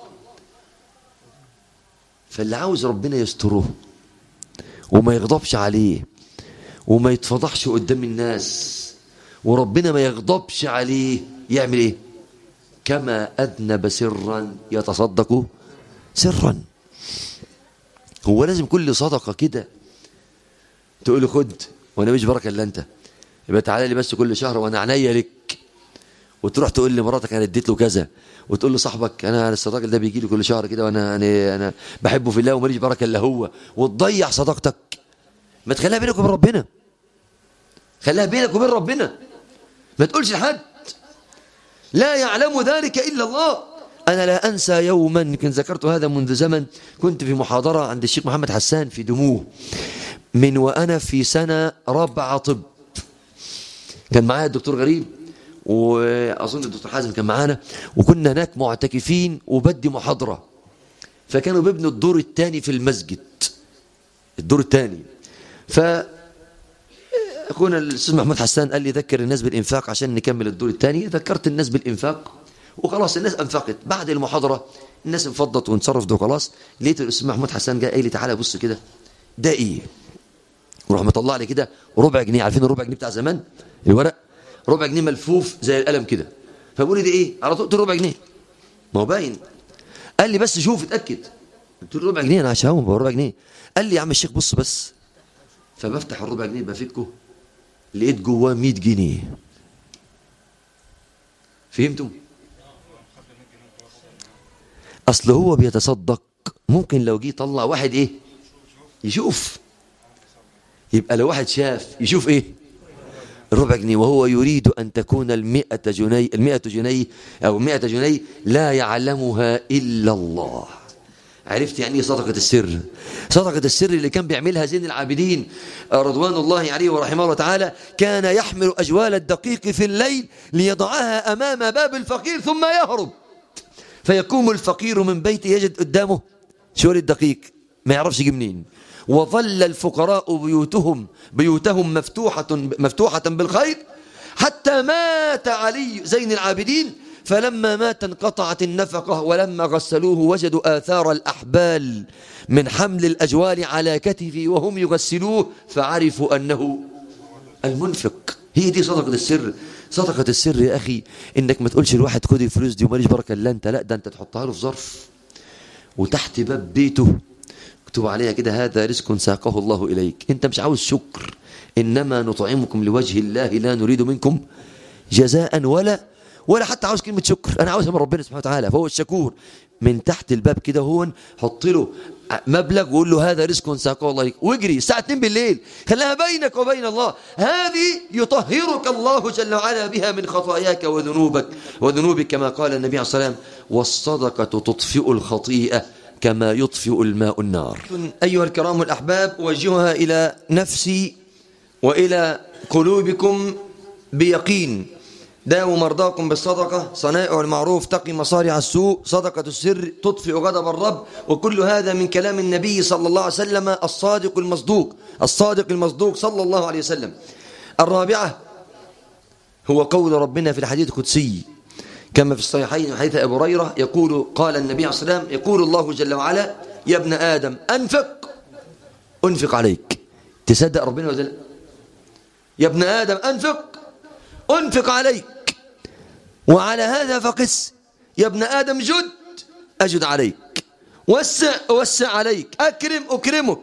فاللي عاوز ربنا يستره وما يغضبش عليه وما يتفضحش قدام الناس وربنا ما يغضبش عليه يعمل ايه كما أذنب سرا يتصدق سرا هو لازم كل صدقة كده تقول له خد وانا مش بركة الا انت يبقى تعالى لي بس كل شهر وانا عينيا لك وتروح تقول لمراتك انا اديت له كذا وتقول لصاحبك انا الراجل ده بيجي لي كل شهر كده وانا انا انا بحبه في الله وماليش بركه الا هو وتضيع صداقتك ما تخليها بينك وبين ربنا خليها بينك وبين ربنا ما تقولش لحد لا يعلم ذلك إلا الله أنا لا أنسى يوما يمكن ذكرت هذا منذ زمن كنت في محاضرة عند الشيخ محمد حسان في دموه من وأنا في سنة رابعة طب كان معايا الدكتور غريب وأظن الدكتور حازم كان معانا وكنا هناك معتكفين وبدي محاضرة فكانوا بيبنوا الدور الثاني في المسجد الدور الثاني ف اخونا الاستاذ محمود حسان قال لي ذكر الناس بالانفاق عشان نكمل الدور الثاني ذكرت الناس بالانفاق وخلاص الناس انفقت بعد المحاضره الناس انفضت وانصرفت وخلاص لقيت الاستاذ محمود حسان جاي قال لي تعالى بص كده ده ايه وراح مطلع لي كده ربع جنيه عارفين الربع جنيه بتاع زمان الورق ربع جنيه ملفوف زي القلم كده فبقول لي ده ايه على طول قلت له ربع جنيه ما هو باين قال لي بس شوف اتاكد قلت له ربع جنيه انا هشاوم ربع جنيه قال لي يا عم الشيخ بص بس فبفتح الربع جنيه بفكه لقيت جواه 100 جنيه فهمتم اصل هو بيتصدق ممكن لو جه طلع واحد ايه يشوف يبقى لو واحد شاف يشوف ايه ربع جنيه وهو يريد أن تكون المئة جنيه المئة جنيه أو مئة جنيه لا يعلمها إلا الله عرفت يعني ايه صدقة السر صدقة السر اللي كان بيعملها زين العابدين رضوان الله عليه ورحمه الله تعالى كان يحمل أجوال الدقيق في الليل ليضعها أمام باب الفقير ثم يهرب فيقوم الفقير من بيته يجد قدامه شوال الدقيق ما يعرفش يجي منين وظل الفقراء بيوتهم بيوتهم مفتوحة مفتوحة بالخير حتى مات علي زين العابدين فلما مات انقطعت النفقة ولما غسلوه وجدوا آثار الأحبال من حمل الأجوال على كتفه وهم يغسلوه فعرفوا أنه المنفق هي دي صدقة السر صدقة السر يا أخي إنك ما تقولش الواحد خد الفلوس دي وماليش بركة إلا أنت لا ده أنت تحطها له في ظرف وتحت باب بيته اكتب عليها كده هذا رزق ساقه الله إليك أنت مش عاوز شكر إنما نطعمكم لوجه الله لا نريد منكم جزاء ولا ولا حتى عاوز كلمة شكر أنا عاوزها من ربنا سبحانه وتعالى فهو الشكور من تحت الباب كده هون حط له مبلغ وقول له هذا رزق ساقه الله لك واجري الساعة 2 بالليل خليها بينك وبين الله هذه يطهرك الله جل وعلا بها من خطاياك وذنوبك وذنوبك كما قال النبي عليه الصلاة والسلام والصدقة تطفئ الخطيئة كما يطفئ الماء النار أيها الكرام الأحباب أوجهها إلى نفسي وإلى قلوبكم بيقين داووا مرضاكم بالصدقة صنائع المعروف تقي مصارع السوء صدقة السر تطفئ غضب الرب وكل هذا من كلام النبي صلى الله عليه وسلم الصادق المصدوق الصادق المصدوق صلى الله عليه وسلم الرابعة هو قول ربنا في الحديث القدسي كما في الصحيحين حديث أبو هريرة يقول قال النبي عليه الصلاة والسلام يقول الله جل وعلا يا ابن آدم أنفق أنفق عليك تصدق ربنا ولا لا يا ابن آدم أنفق أنفق عليك وعلى هذا فقس يا ابن آدم جد أجد عليك وسع أوسع عليك أكرم أكرمك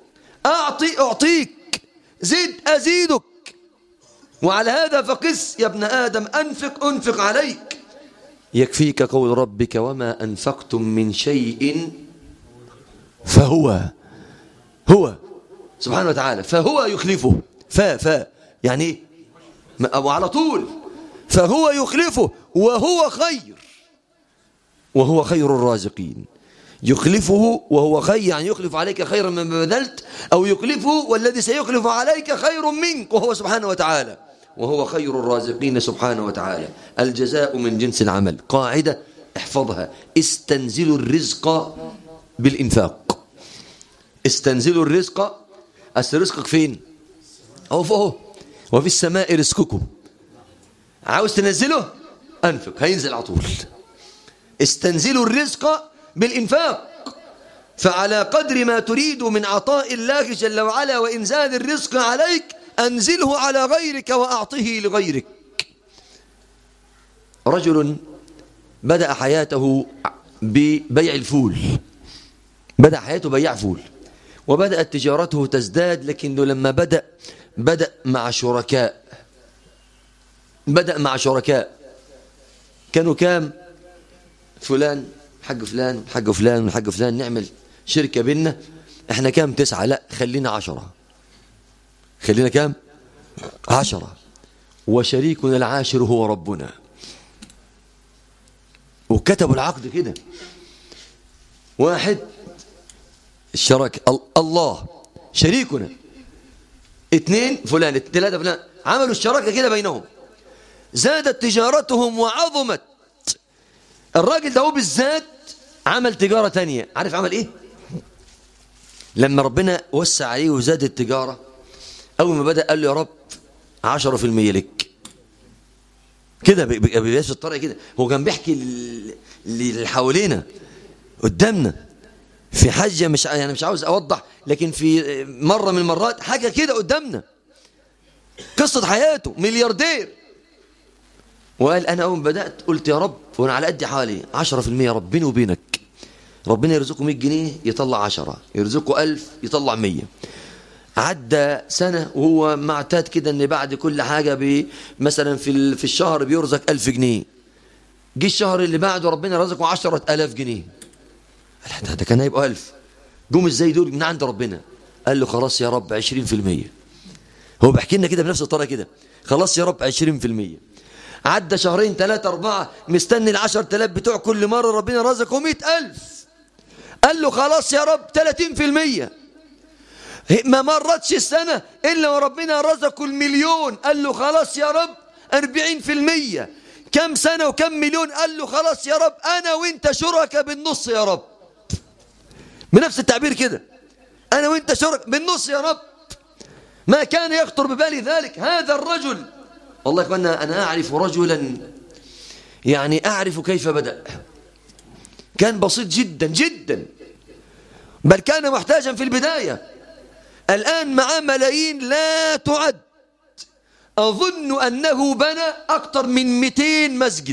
أعطي أعطيك زد أزيدك وعلى هذا فقس يا ابن آدم أنفق أنفق عليك يكفيك قول ربك وما أنفقتم من شيء فهو هو سبحانه وتعالى فهو يخلفه فا فا يعني ايه وعلى طول فهو يخلفه وهو خير وهو خير الرازقين يخلفه وهو خير يعني يخلف عليك خيرا مما بذلت أو يخلفه والذي سيخلف عليك خير منك وهو سبحانه وتعالى وهو خير الرازقين سبحانه وتعالى الجزاء من جنس العمل قاعدة احفظها استنزلوا الرزق بالإنفاق استنزلوا الرزق أصل رزقك فين أو فوق وفي السماء رزقكم عاوز تنزله أنفق هينزل على طول استنزلوا الرزق بالإنفاق فعلى قدر ما تريد من عطاء الله جل وعلا وإنزال الرزق عليك أنزله على غيرك وأعطه لغيرك رجل بدأ حياته ببيع الفول بدأ حياته بيع فول وبدأت تجارته تزداد لكنه لما بدأ بدأ مع شركاء بدأ مع شركاء كانوا كام فلان حق فلان حق فلان وحق فلان نعمل شركة بينا احنا كام تسعة لا خلينا عشرة خلينا كام عشرة وشريكنا العاشر هو ربنا وكتبوا العقد كده واحد الشرك الله شريكنا اثنين فلان ثلاثة فلان عملوا الشراكة كده بينهم زادت تجارتهم وعظمت الراجل ده هو بالذات عمل تجارة تانية عارف عمل ايه لما ربنا وسع عليه وزاد التجارة أول ما بدأ قال له يا رب عشرة في المية لك كده بيبقى في الطريق كده هو كان بيحكي اللي حوالينا قدامنا في حاجة مش يعني مش عاوز أوضح لكن في مرة من المرات حاجة كده قدامنا قصة حياته ملياردير وقال أنا أول ما بدأت قلت يا رب وأنا على قد حالي 10% يا رب بيني وبينك ربنا يرزقه 100 جنيه يطلع 10 يرزقه 1000 يطلع 100 عدى سنة وهو معتاد كده ان بعد كل حاجة مثلا في في الشهر بيرزق 1000 جنيه جه الشهر اللي بعده ربنا رزقه 10000 جنيه قال ده كان هيبقى 1000 جم ازاي دول من عند ربنا قال له خلاص يا رب 20% هو بيحكي لنا كده بنفس الطريقة كده خلاص يا رب 20% عدى شهرين ثلاثة أربعة مستني العشر تلاف بتوع كل مرة ربنا رزقه مئة ألف قال له خلاص يا رب 30% ما مرتش السنة إلا وربنا رزقه المليون قال له خلاص يا رب 40% كم سنة وكم مليون قال له خلاص يا رب أنا وإنت شركة بالنص يا رب بنفس التعبير كده أنا وإنت شرك بالنص يا رب ما كان يخطر ببالي ذلك هذا الرجل والله يا أنا أعرف رجلا يعني أعرف كيف بدأ كان بسيط جدا جدا بل كان محتاجا في البداية الآن معاه ملايين لا تعد أظن أنه بنى أكثر من 200 مسجد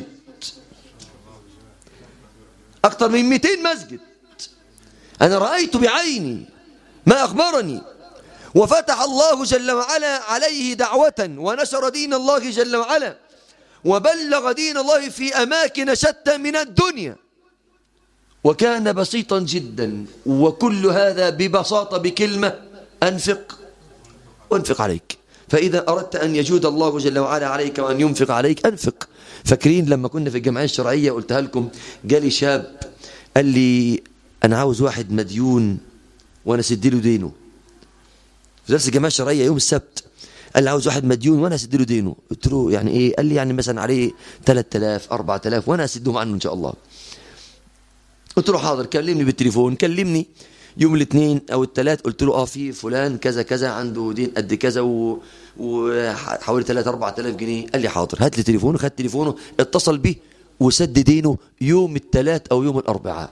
أكثر من 200 مسجد أنا رأيت بعيني ما أخبرني وفتح الله جل وعلا عليه دعوة ونشر دين الله جل وعلا وبلغ دين الله في أماكن شتى من الدنيا وكان بسيطا جدا وكل هذا ببساطة بكلمة أنفق وانفق عليك فإذا أردت أن يجود الله جل وعلا عليك وأن ينفق عليك أنفق فاكرين لما كنا في الجمعية الشرعية قلتها لكم جالي شاب قال لي أنا عاوز واحد مديون وأنا سد له دينه في درس الجمعية الشرعية يوم السبت قال لي عاوز واحد مديون وأنا أسد له دينه قلت له يعني إيه قال لي يعني مثلا عليه 3000 4000 وأنا أسدهم عنه إن شاء الله قلت له حاضر كلمني بالتليفون كلمني يوم الاثنين او الثلاث قلت له اه في فلان كذا كذا عنده دين قد كذا و... وحوالي 3 4000 جنيه قال لي حاضر هات لي تليفونه خد تليفونه اتصل بيه وسد دينه يوم الثلاث او يوم الاربعاء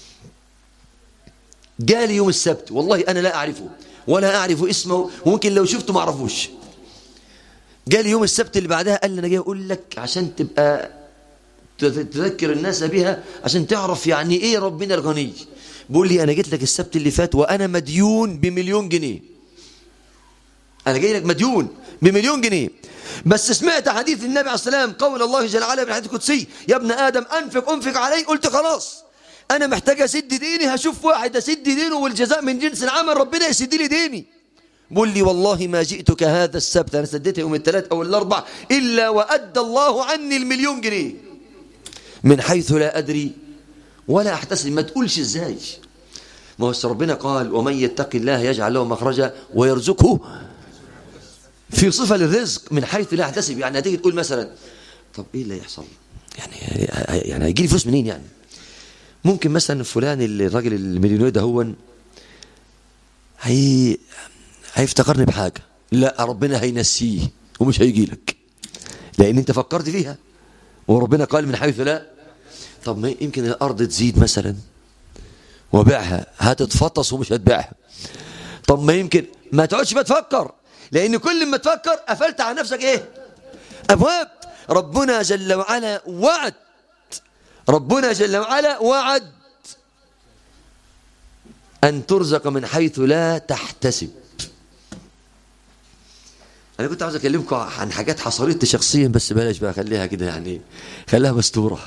جالي يوم السبت والله انا لا اعرفه ولا اعرف اسمه وممكن لو شفته ما اعرفوش جالي يوم السبت اللي بعدها قال لي انا جاي اقول لك عشان تبقى تذكر الناس بها عشان تعرف يعني ايه ربنا الغني بيقول لي انا جيت لك السبت اللي فات وانا مديون بمليون جنيه انا جاي لك مديون بمليون جنيه بس سمعت حديث النبي عليه السلام قول الله جل وعلا في الحديث القدسي يا ابن ادم انفق انفق علي قلت خلاص انا محتاج اسد ديني هشوف واحد اسد دينه والجزاء من جنس العمل ربنا يسد لي ديني بقول لي والله ما جئتك هذا السبت انا سديته يوم الثلاث او الاربع الا وادى الله عني المليون جنيه من حيث لا ادري ولا احتسب ما تقولش ازاي ما هو ربنا قال ومن يتق الله يجعل له مخرجا ويرزقه في صفة للرزق من حيث لا احتسب يعني هتيجي تقول مثلا طب ايه اللي هيحصل يعني يعني هيجي لي فلوس منين يعني ممكن مثلا فلان الراجل المليونير ده هو هي هيفتكرني بحاجة لا ربنا هينسيه ومش هيجي لك لان انت فكرت فيها وربنا قال من حيث لا طب ما يمكن الارض تزيد مثلا وبيعها هتتفطس ومش هتبيعها طب ما يمكن ما تقعدش ما تفكر لان كل ما تفكر قفلت على نفسك ايه ابواب ربنا جل وعلا وعد ربنا جل وعلا وعد ان ترزق من حيث لا تحتسب انا كنت عاوز اكلمكم عن حاجات حصلت لي شخصيا بس بلاش بقى خليها كده يعني خليها مستوره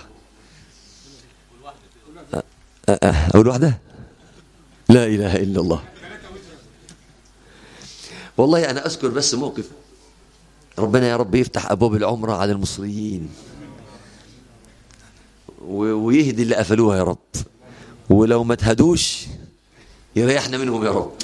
أقول واحدة لا إله إلا الله والله أنا أذكر بس موقف ربنا يا رب يفتح أبواب العمرة على المصريين ويهدي اللي قفلوها يا رب ولو ما تهدوش يريحنا منهم يا رب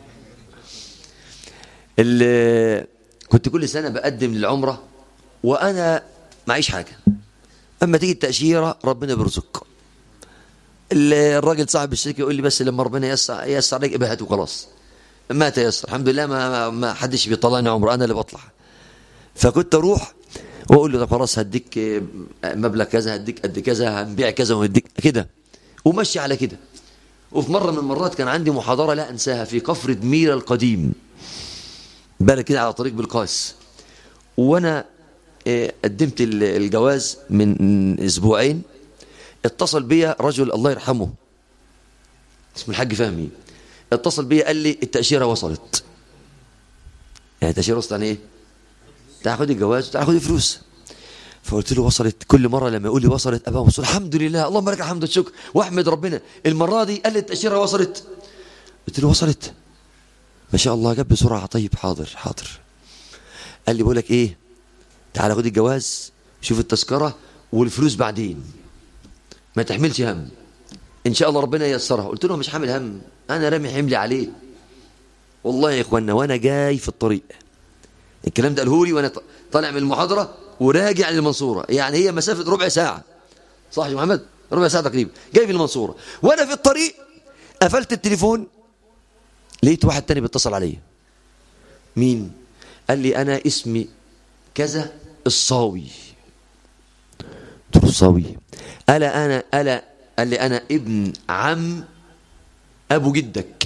اللي كنت كل سنة بقدم للعمرة وأنا معيش حاجة أما تيجي التأشيرة ربنا بيرزق الراجل صاحب الشركه يقول لي بس لما ربنا ييسر ييسر عليك ابقى هات وخلاص ما تيسر الحمد لله ما ما, ما حدش بيطلعني عمره انا اللي بطلع فكنت اروح واقول له طب خلاص هديك مبلغ كذا هديك قد كذا هنبيع كذا وهديك كده ومشي على كده وفي مره من المرات كان عندي محاضره لا انساها في كفر دمير القديم بالك كده على طريق بالقاس وانا آه، قدمت ال- الجواز من اسبوعين اتصل بيا رجل الله يرحمه اسمه الحاج فهمي اتصل بيا قال لي التأشيرة وصلت يعني التأشيرة وصلت يعني ايه تعال خد الجواز وتعال خد الفلوس فقلت له وصلت كل مرة لما يقول لي وصلت أبقى مبسوط الحمد لله اللهم لك الحمد والشكر واحمد ربنا المرة دي قال لي التأشيرة وصلت قلت له وصلت ما شاء الله جاب بسرعة طيب حاضر حاضر قال لي بقول لك ايه تعال خد الجواز شوف التذكرة والفلوس بعدين ما تحملش هم ان شاء الله ربنا ييسرها قلت له مش حامل هم انا رامي حملي عليه والله يا اخوانا وانا جاي في الطريق الكلام ده قاله لي وانا ط- طالع من المحاضره وراجع للمنصوره يعني هي مسافه ربع ساعه صح يا محمد ربع ساعه تقريبا جاي في المنصوره وانا في الطريق قفلت التليفون لقيت واحد تاني بيتصل عليا مين قال لي انا اسمي كذا الصاوي قلت له الصاوي الا انا الا قال لي انا ابن عم ابو جدك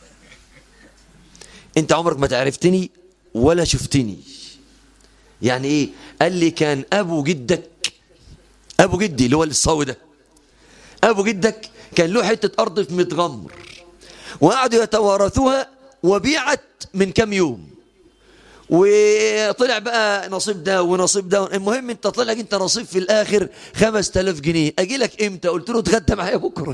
انت عمرك ما تعرفتني ولا شفتني يعني ايه قال لي كان ابو جدك ابو جدي اللي هو الصاوي ده ابو جدك كان له حته ارض في متغمر وقعدوا يتوارثوها وبيعت من كام يوم وطلع بقى نصيب ده ونصيب ده المهم انت طلع انت نصيب في الاخر 5000 جنيه اجي لك امتى قلت له اتغدى معايا بكره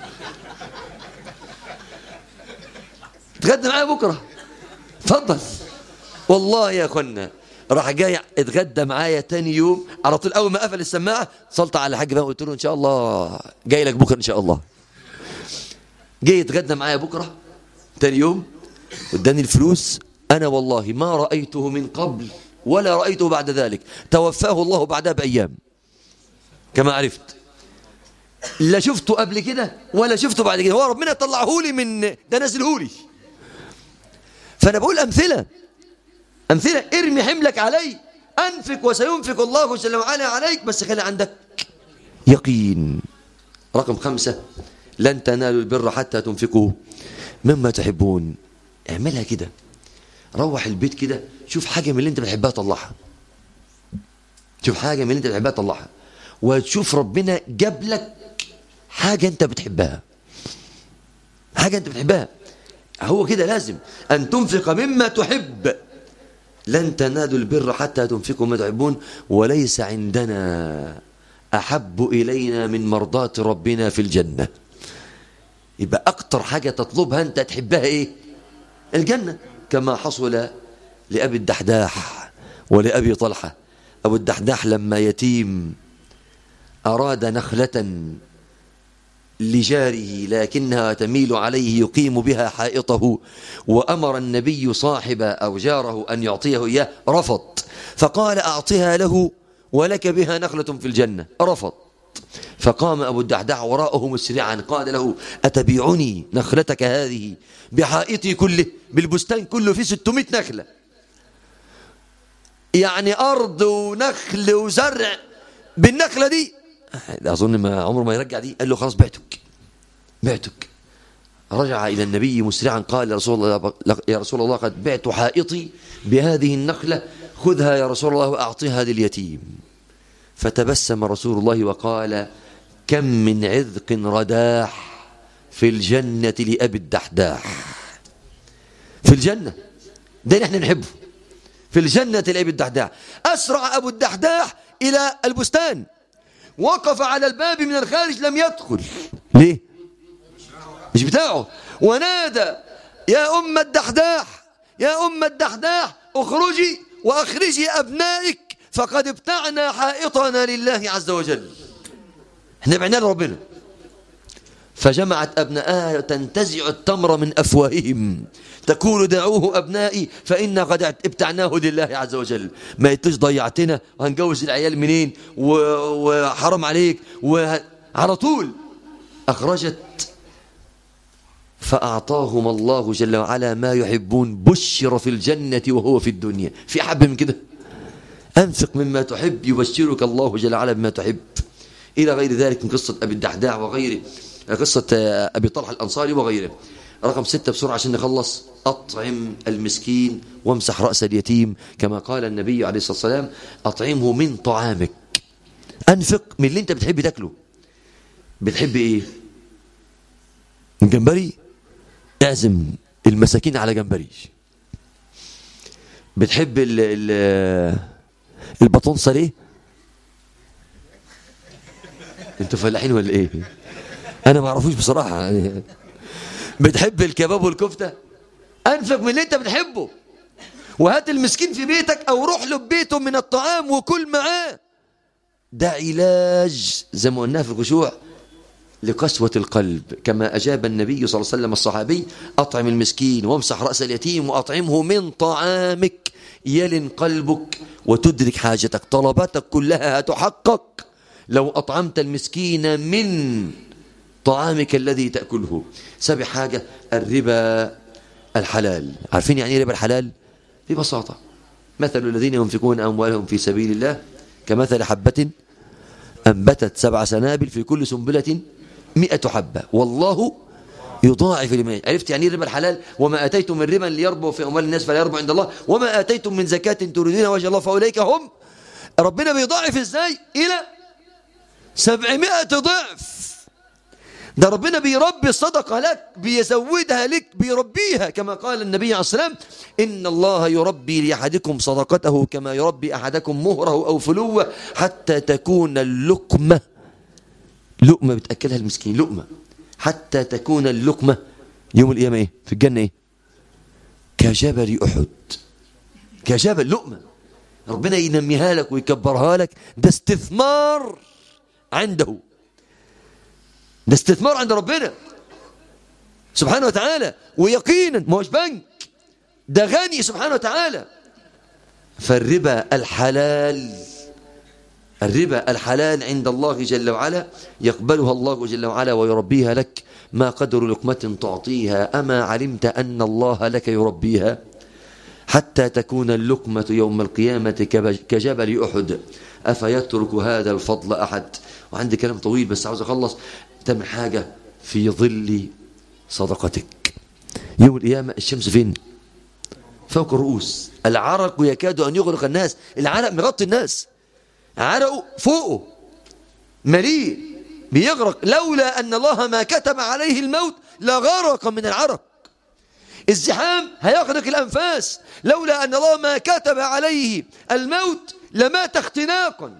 اتغدى معايا بكره اتفضل والله يا اخوانا راح جاي اتغدى معايا تاني يوم على طول اول ما قفل السماعه صلت على الحاج بقى قلت له ان شاء الله جاي لك بكره ان شاء الله جاي يتغدى معايا بكره تاني يوم اداني الفلوس انا والله ما رايته من قبل ولا رايته بعد ذلك توفاه الله بعدها بايام كما عرفت لا شفته قبل كده ولا شفته بعد كده هو ربنا طلعه لي من ده نزله لي فانا بقول امثله امثله ارمي حملك علي انفق وسينفق الله جل وعلا عليك بس خلي عندك يقين رقم خمسة لن تنالوا البر حتى تنفقوا مما تحبون اعملها كده روح البيت كده شوف حاجة من اللي انت بتحبها طلعها شوف حاجة من اللي انت بتحبها طلعها وتشوف ربنا جاب لك حاجة انت بتحبها حاجة انت بتحبها هو كده لازم أن تنفق مما تحب لن تنالوا البر حتى تنفقوا ما تحبون وليس عندنا أحب إلينا من مرضاة ربنا في الجنة يبقى أكتر حاجة تطلبها أنت تحبها إيه الجنة كما حصل لأبي الدحداح ولأبي طلحة أبو الدحداح لما يتيم أراد نخلة لجاره لكنها تميل عليه يقيم بها حائطه وأمر النبي صاحب أو جاره أن يعطيه إياه رفض فقال أعطها له ولك بها نخلة في الجنة رفض فقام أبو الدحداح وراءه مسرعا قال له أتبيعني نخلتك هذه بحائطي كله بالبستان كله في 600 نخلة يعني أرض ونخل وزرع بالنخلة دي أظن ما عمره ما يرجع دي قال له خلاص بعتك بعتك رجع إلى النبي مسرعا قال يا رسول الله يا رسول الله قد بعت حائطي بهذه النخلة خذها يا رسول الله وأعطيها لليتيم فتبسم رسول الله وقال كم من عذق رداح في الجنة لأبي الدحداح في الجنة ده اللي احنا نحبه في الجنة لأبي الدحداح أسرع أبو الدحداح إلى البستان وقف على الباب من الخارج لم يدخل ليه مش بتاعه ونادى يا أم الدحداح يا أم الدحداح اخرجي وأخرجي أبنائك فقد ابتعنا حائطنا لله عز وجل احنا بعنا لربنا فجمعت أبناءها تنتزع التمر من أفواههم تقول دعوه أبنائي فإنا قد ابتعناه لله عز وجل ما يتش ضيعتنا وهنجوز العيال منين و- وحرام عليك وعلى طول أخرجت فأعطاهم الله جل وعلا ما يحبون بشر في الجنة وهو في الدنيا في أحب من كده أنفق مما تحب يبشرك الله جل وعلا بما تحب إلى غير ذلك من قصة أبي الدحداح وغيره قصة أبي طلحة الأنصاري وغيره رقم ستة بسرعة عشان نخلص أطعم المسكين وامسح رأس اليتيم كما قال النبي عليه الصلاة والسلام أطعمه من طعامك أنفق من اللي أنت بتحب تاكله بتحب إيه الجمبري اعزم المساكين على جمبري بتحب ال ال البطونسة ليه انتوا فلاحين ولا ايه انا ما اعرفوش بصراحة يعني بتحب الكباب والكفتة انفق من اللي انت بتحبه وهات المسكين في بيتك او روح له ببيته من الطعام وكل معاه ده علاج زي ما قلناها في الخشوع لقسوة القلب كما أجاب النبي صلى الله عليه وسلم الصحابي أطعم المسكين وامسح رأس اليتيم وأطعمه من طعامك يلن قلبك وتدرك حاجتك طلباتك كلها هتحقق لو أطعمت المسكين من طعامك الذي تأكله سابع حاجة الربا الحلال عارفين يعني ايه ربا الحلال ببساطة مثل الذين ينفقون أموالهم في سبيل الله كمثل حبة أنبتت سبع سنابل في كل سنبلة مئة حبة والله يضاعف لمن عرفت يعني الربا الحلال وما آتيتم من ربا ليربو في أموال الناس فلا يربو عند الله وما آتيتم من زكاة تريدون وجه الله فأولئك هم ربنا بيضاعف ازاي إلى سبعمائة ضعف ده ربنا بيربي الصدقة لك بيزودها لك بيربيها كما قال النبي عليه السلام إن الله يربي لأحدكم صدقته كما يربي أحدكم مهره أو فلوه حتى تكون اللقمة لقمة بتأكلها المسكين لقمة حتى تكون اللقمة يوم القيامة إيه في الجنة إيه كجبل أحد كجبل لقمة ربنا ينميها لك ويكبرها لك ده استثمار عنده ده استثمار عند ربنا سبحانه وتعالى ويقينا ما هوش بنك ده غني سبحانه وتعالى فالربا الحلال الربا الحلال عند الله جل وعلا يقبلها الله جل وعلا ويربيها لك ما قدر لقمة تعطيها أما علمت أن الله لك يربيها حتى تكون اللقمة يوم القيامة كجبل أحد أفيترك هذا الفضل أحد وعندي كلام طويل بس عاوز أخلص تعمل حاجة في ظل صدقتك يوم القيامة الشمس فين فوق الرؤوس العرق يكاد أن يغرق الناس العرق مغطي الناس عرقه فوقه مليء بيغرق لولا أن الله ما كتب عليه الموت لغرق من العرق الزحام هيغرق الأنفاس لولا أن الله ما كتب عليه الموت لمات اختناقا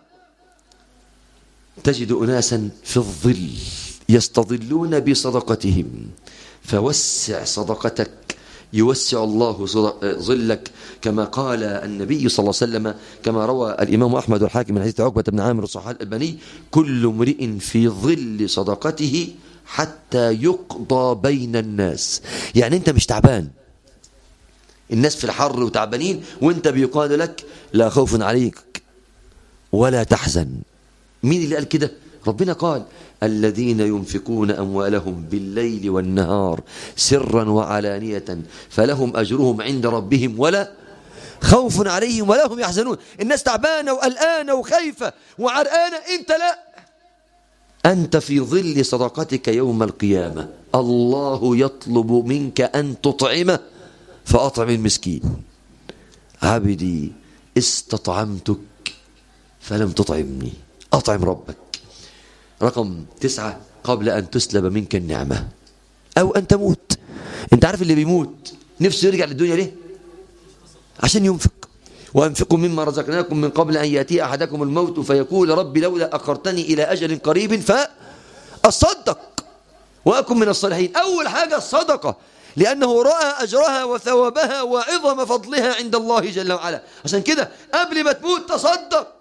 تجد أناسا في الظل يستظلون بصدقتهم فوسع صدقتك يوسع الله ظلك كما قال النبي صلى الله عليه وسلم كما روى الإمام أحمد الحاكم من حديث عقبة بن عامر الصحابي الألباني كل امرئ في ظل صدقته حتى يقضى بين الناس يعني أنت مش تعبان الناس في الحر وتعبانين وانت بيقال لك لا خوف عليك ولا تحزن مين اللي قال كده ربنا قال الذين ينفقون أموالهم بالليل والنهار سرا وعلانية فلهم أجرهم عند ربهم ولا خوف عليهم ولا هم يحزنون الناس تعبانة وقلقانة وخايفة وعرقانة انت لا أنت في ظل صدقتك يوم القيامة الله يطلب منك أن تطعمه فأطعم المسكين عبدي استطعمتك فلم تطعمني أطعم ربك رقم تسعة قبل أن تسلب منك النعمة أو أن تموت أنت عارف اللي بيموت نفسه يرجع للدنيا ليه عشان ينفق وأنفقوا مما رزقناكم من قبل أن يأتي أحدكم الموت فيقول ربي لولا أخرتني إلى أجل قريب فأصدق وأكن من الصالحين أول حاجة الصدقة لأنه رأى أجرها وثوابها وعظم فضلها عند الله جل وعلا عشان كده قبل ما تموت تصدق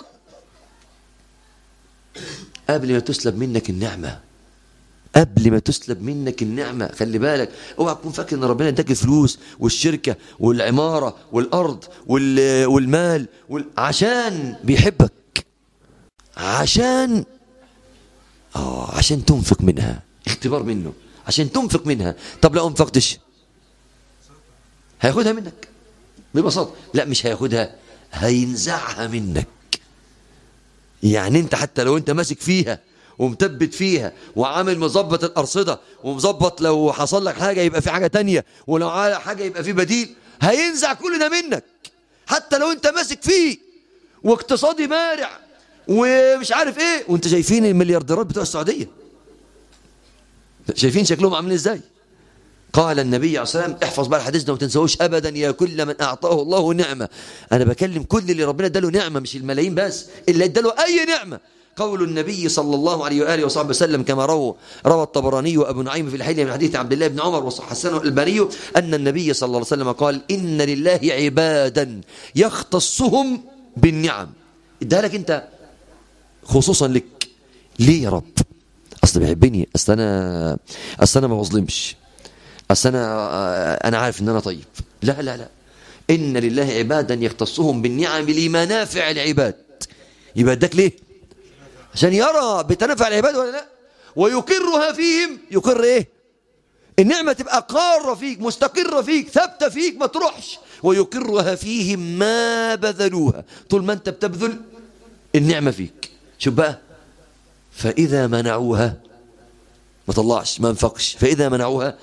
قبل ما تسلب منك النعمة قبل ما تسلب منك النعمة خلي بالك اوعى تكون فاكر ان ربنا اداك الفلوس والشركة والعمارة والارض والمال وال... عشان بيحبك عشان اه عشان تنفق منها اختبار منه عشان تنفق منها طب لو انفقتش هياخدها منك ببساطة لا مش هياخدها هينزعها منك يعني انت حتى لو انت ماسك فيها ومثبت فيها وعامل مظبط الأرصدة ومظبط لو حصل لك حاجة يبقى في حاجة تانية ولو على حاجة يبقى في بديل هينزع كل ده منك حتى لو انت ماسك فيه واقتصادي بارع ومش عارف ايه وانت شايفين المليارديرات بتوع السعودية شايفين شكلهم عاملين ازاي قال النبي عليه الصلاة والسلام احفظ بقى الحديث ده وما تنسوش ابدا يا كل من اعطاه الله نعمه انا بكلم كل اللي ربنا اداله نعمه مش الملايين بس اللي اداله اي نعمه قول النبي صلى الله عليه واله وصحبه وسلم كما روى روى الطبراني وابو نعيم في الحليه من حديث عبد الله بن عمر وحسنه الالباني ان النبي صلى الله عليه وسلم قال ان لله عبادا يختصهم بالنعم اديها لك انت خصوصا لك ليه يا رب اصل بيحبني اصل انا اصل انا ما بظلمش اصل انا انا عارف ان انا طيب لا لا لا ان لله عبادا يختصهم بالنعم لمنافع العباد يبقى اداك ليه عشان يرى بتنفع العباد ولا لا ويقرها فيهم يقر ايه النعمة تبقى قارة فيك مستقرة فيك ثابتة فيك ما تروحش ويقرها فيهم ما بذلوها طول ما انت بتبذل النعمة فيك شوف بقى فإذا منعوها ما طلعش ما انفقش فإذا منعوها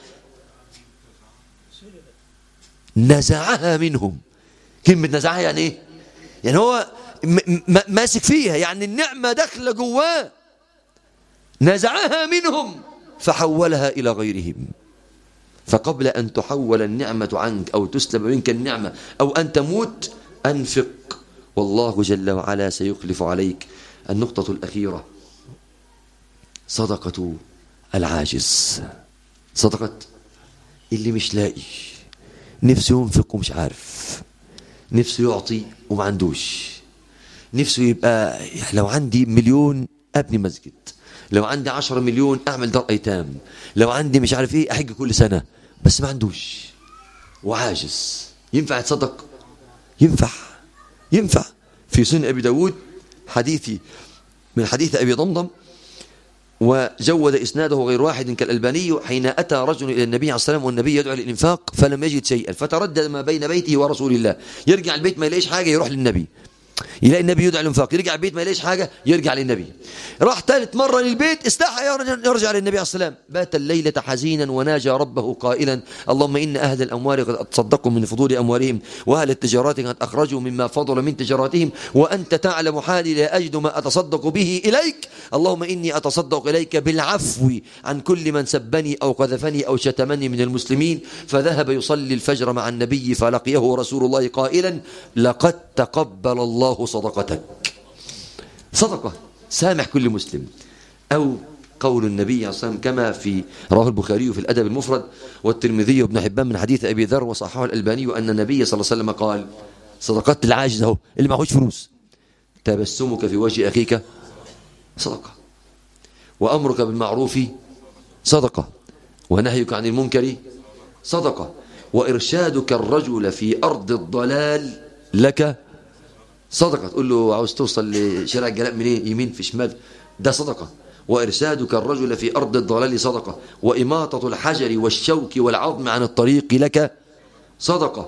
نزعها منهم كلمة نزعها يعني ايه يعني هو ماسك فيها يعني النعمة داخلة جواه نزعها منهم فحولها إلى غيرهم فقبل أن تحول النعمة عنك أو تسلب منك النعمة أو أن تموت أنفق والله جل وعلا سيخلف عليك النقطة الأخيرة صدقة العاجز صدقة اللي مش لاقي نفسه ينفق ومش عارف نفسه يعطي وما عندوش نفسه يبقى لو عندي مليون أبني مسجد لو عندي عشرة مليون أعمل دار أيتام لو عندي مش عارف إيه أحج كل سنة بس ما عندوش وعاجز ينفع يتصدق ينفع ينفع في سنن أبي داود حديثي من حديث أبي ضمضم وجود إسناده غير واحد كالألباني حين أتى رجل إلى النبي عليه الصلاة والسلام والنبي يدعو للإنفاق فلم يجد شيئا فتردد ما بين بيته ورسول الله يرجع البيت ما يلاقيش حاجة يروح للنبي يلاقي النبي يدعى الانفاق يرجع البيت ما يلاقيش حاجة يرجع للنبي راح ثالث مرة للبيت استحى يرجع للنبي عليه السلام بات الليلة حزينا وناجى ربه قائلا اللهم إن أهل الأموال قد تصدقوا من فضول أموالهم وأهل التجارات قد أخرجوا مما فضل من تجاراتهم وأنت تعلم حالي لا أجد ما أتصدق به إليك اللهم إني أتصدق إليك بالعفو عن كل من سبني أو قذفني أو شتمني من المسلمين فذهب يصلي الفجر مع النبي فلقيه رسول الله قائلا لقد تقبل الله الله صدقتك صدقة سامح كل مسلم أو قول النبي عليه الصلاة والسلام كما في رواه البخاري في الأدب المفرد والترمذي وابن حبان من حديث أبي ذر وصححه الألباني أن النبي صلى الله عليه وسلم قال صدقات العاجز اهو اللي معهوش فلوس تبسمك في وجه أخيك صدقة وأمرك بالمعروف صدقة ونهيك عن المنكر صدقة وإرشادك الرجل في أرض الضلال لك صدقة تقول له عاوز توصل لشارع الجلاء منين يمين في شمال ده صدقة وإرشادك الرجل في أرض الضلال صدقة وإماطة الحجر والشوك والعظم عن الطريق لك صدقة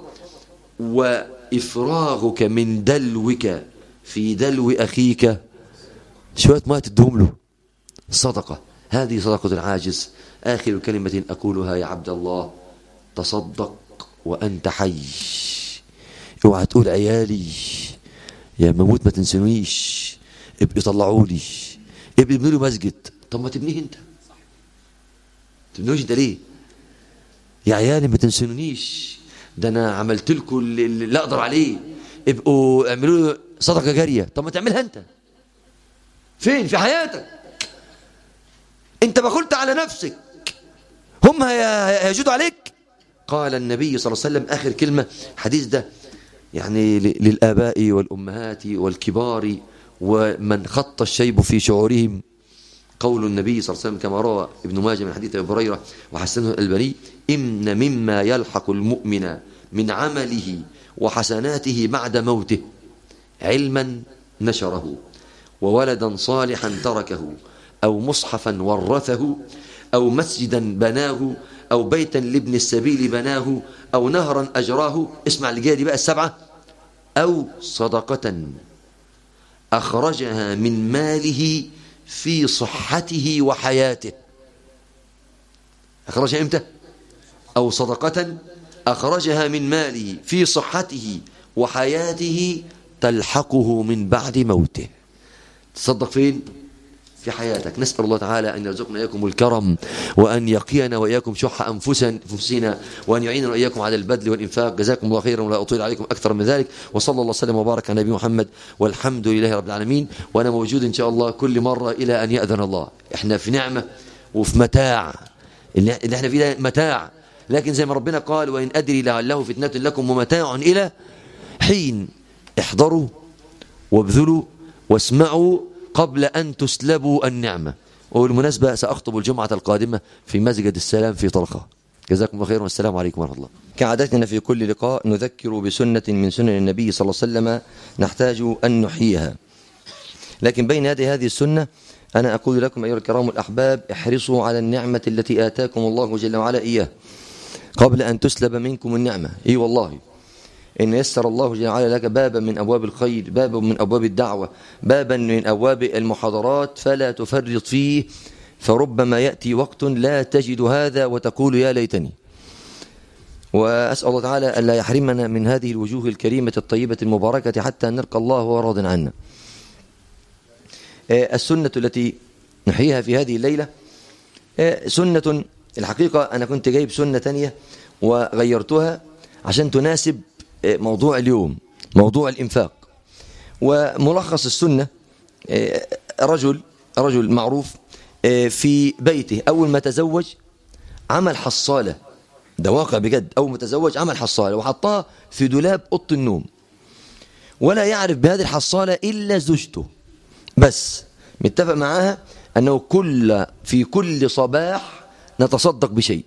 وإفراغك من دلوك في دلو أخيك شوية ما تدهم له صدقة هذه صدقة العاجز آخر كلمة أقولها يا عبد الله تصدق وأنت حي اوعى تقول عيالي يا مموت ما تنسونيش ابقوا طلعوا لي ابقوا ابنوا لي مسجد طب ما تبنيه انت تبنوش انت ليه يا عيالي ما تنسونيش ده انا عملت لكم اللي اقدر عليه ابقوا اعملوا له صدقه جاريه طب ما تعملها انت فين في حياتك انت بخلت على نفسك هم هيجودوا عليك قال النبي صلى الله عليه وسلم اخر كلمه حديث ده يعني للآباء والأمهات والكبار ومن خط الشيب في شعورهم قول النبي صلى الله عليه وسلم كما روى ابن ماجه من حديث أبي هريرة وحسنه الألباني إن مما يلحق المؤمن من عمله وحسناته بعد موته علما نشره وولدا صالحا تركه أو مصحفا ورثه أو مسجدا بناه أو بيتا لابن السبيل بناه أو نهرا أجراه اسمع اللي دي بقى السبعة أو صدقة أخرجها من ماله في صحته وحياته أخرجها إمتى؟ أو صدقة أخرجها من ماله في صحته وحياته تلحقه من بعد موته تصدق فين؟ في حياتك نسأل الله تعالى أن يرزقنا إياكم الكرم وأن يقينا وإياكم شح أنفسنا وأن يعيننا وإياكم على البذل والإنفاق جزاكم الله خيرا ولا أطيل عليكم أكثر من ذلك وصلى الله وسلم وبارك على نبي محمد والحمد لله رب العالمين وأنا موجود إن شاء الله كل مرة إلى أن يأذن الله إحنا في نعمة وفي متاع اللي احنا فيه متاع لكن زي ما ربنا قال وإن أدري لعله فتنة لكم ومتاع إلى حين احضروا وابذلوا واسمعوا قبل أن تسلبوا النعمة وبالمناسبة سأخطب الجمعة القادمة في مسجد السلام في طلقة جزاكم الله خيرا والسلام عليكم ورحمة الله كعادتنا في كل لقاء نذكر بسنة من سنن النبي صلى الله عليه وسلم نحتاج أن نحييها لكن بين يدي هذه السنة أنا أقول لكم أيها الكرام الأحباب احرصوا على النعمة التي آتاكم الله جل وعلا إياه قبل أن تسلب منكم النعمة إي والله إن يسر الله جل وعلا لك بابا من أبواب الخير بابا من أبواب الدعوة بابا من أبواب المحاضرات فلا تفرط فيه فربما يأتي وقت لا تجد هذا وتقول يا ليتني وأسأل الله تعالى ألا يحرمنا من هذه الوجوه الكريمة الطيبة المباركة حتى نلقى الله وهو راض عنا السنة التي نحييها في هذه الليلة سنة الحقيقة أنا كنت جايب سنة تانية وغيرتها عشان تناسب موضوع اليوم موضوع الإنفاق وملخص السنة رجل رجل معروف في بيته أول ما تزوج عمل حصالة ده واقع بجد أول ما تزوج عمل حصالة وحطها في دولاب أوضة النوم ولا يعرف بهذه الحصالة إلا زوجته بس متفق معاها أنه كل في كل صباح نتصدق بشيء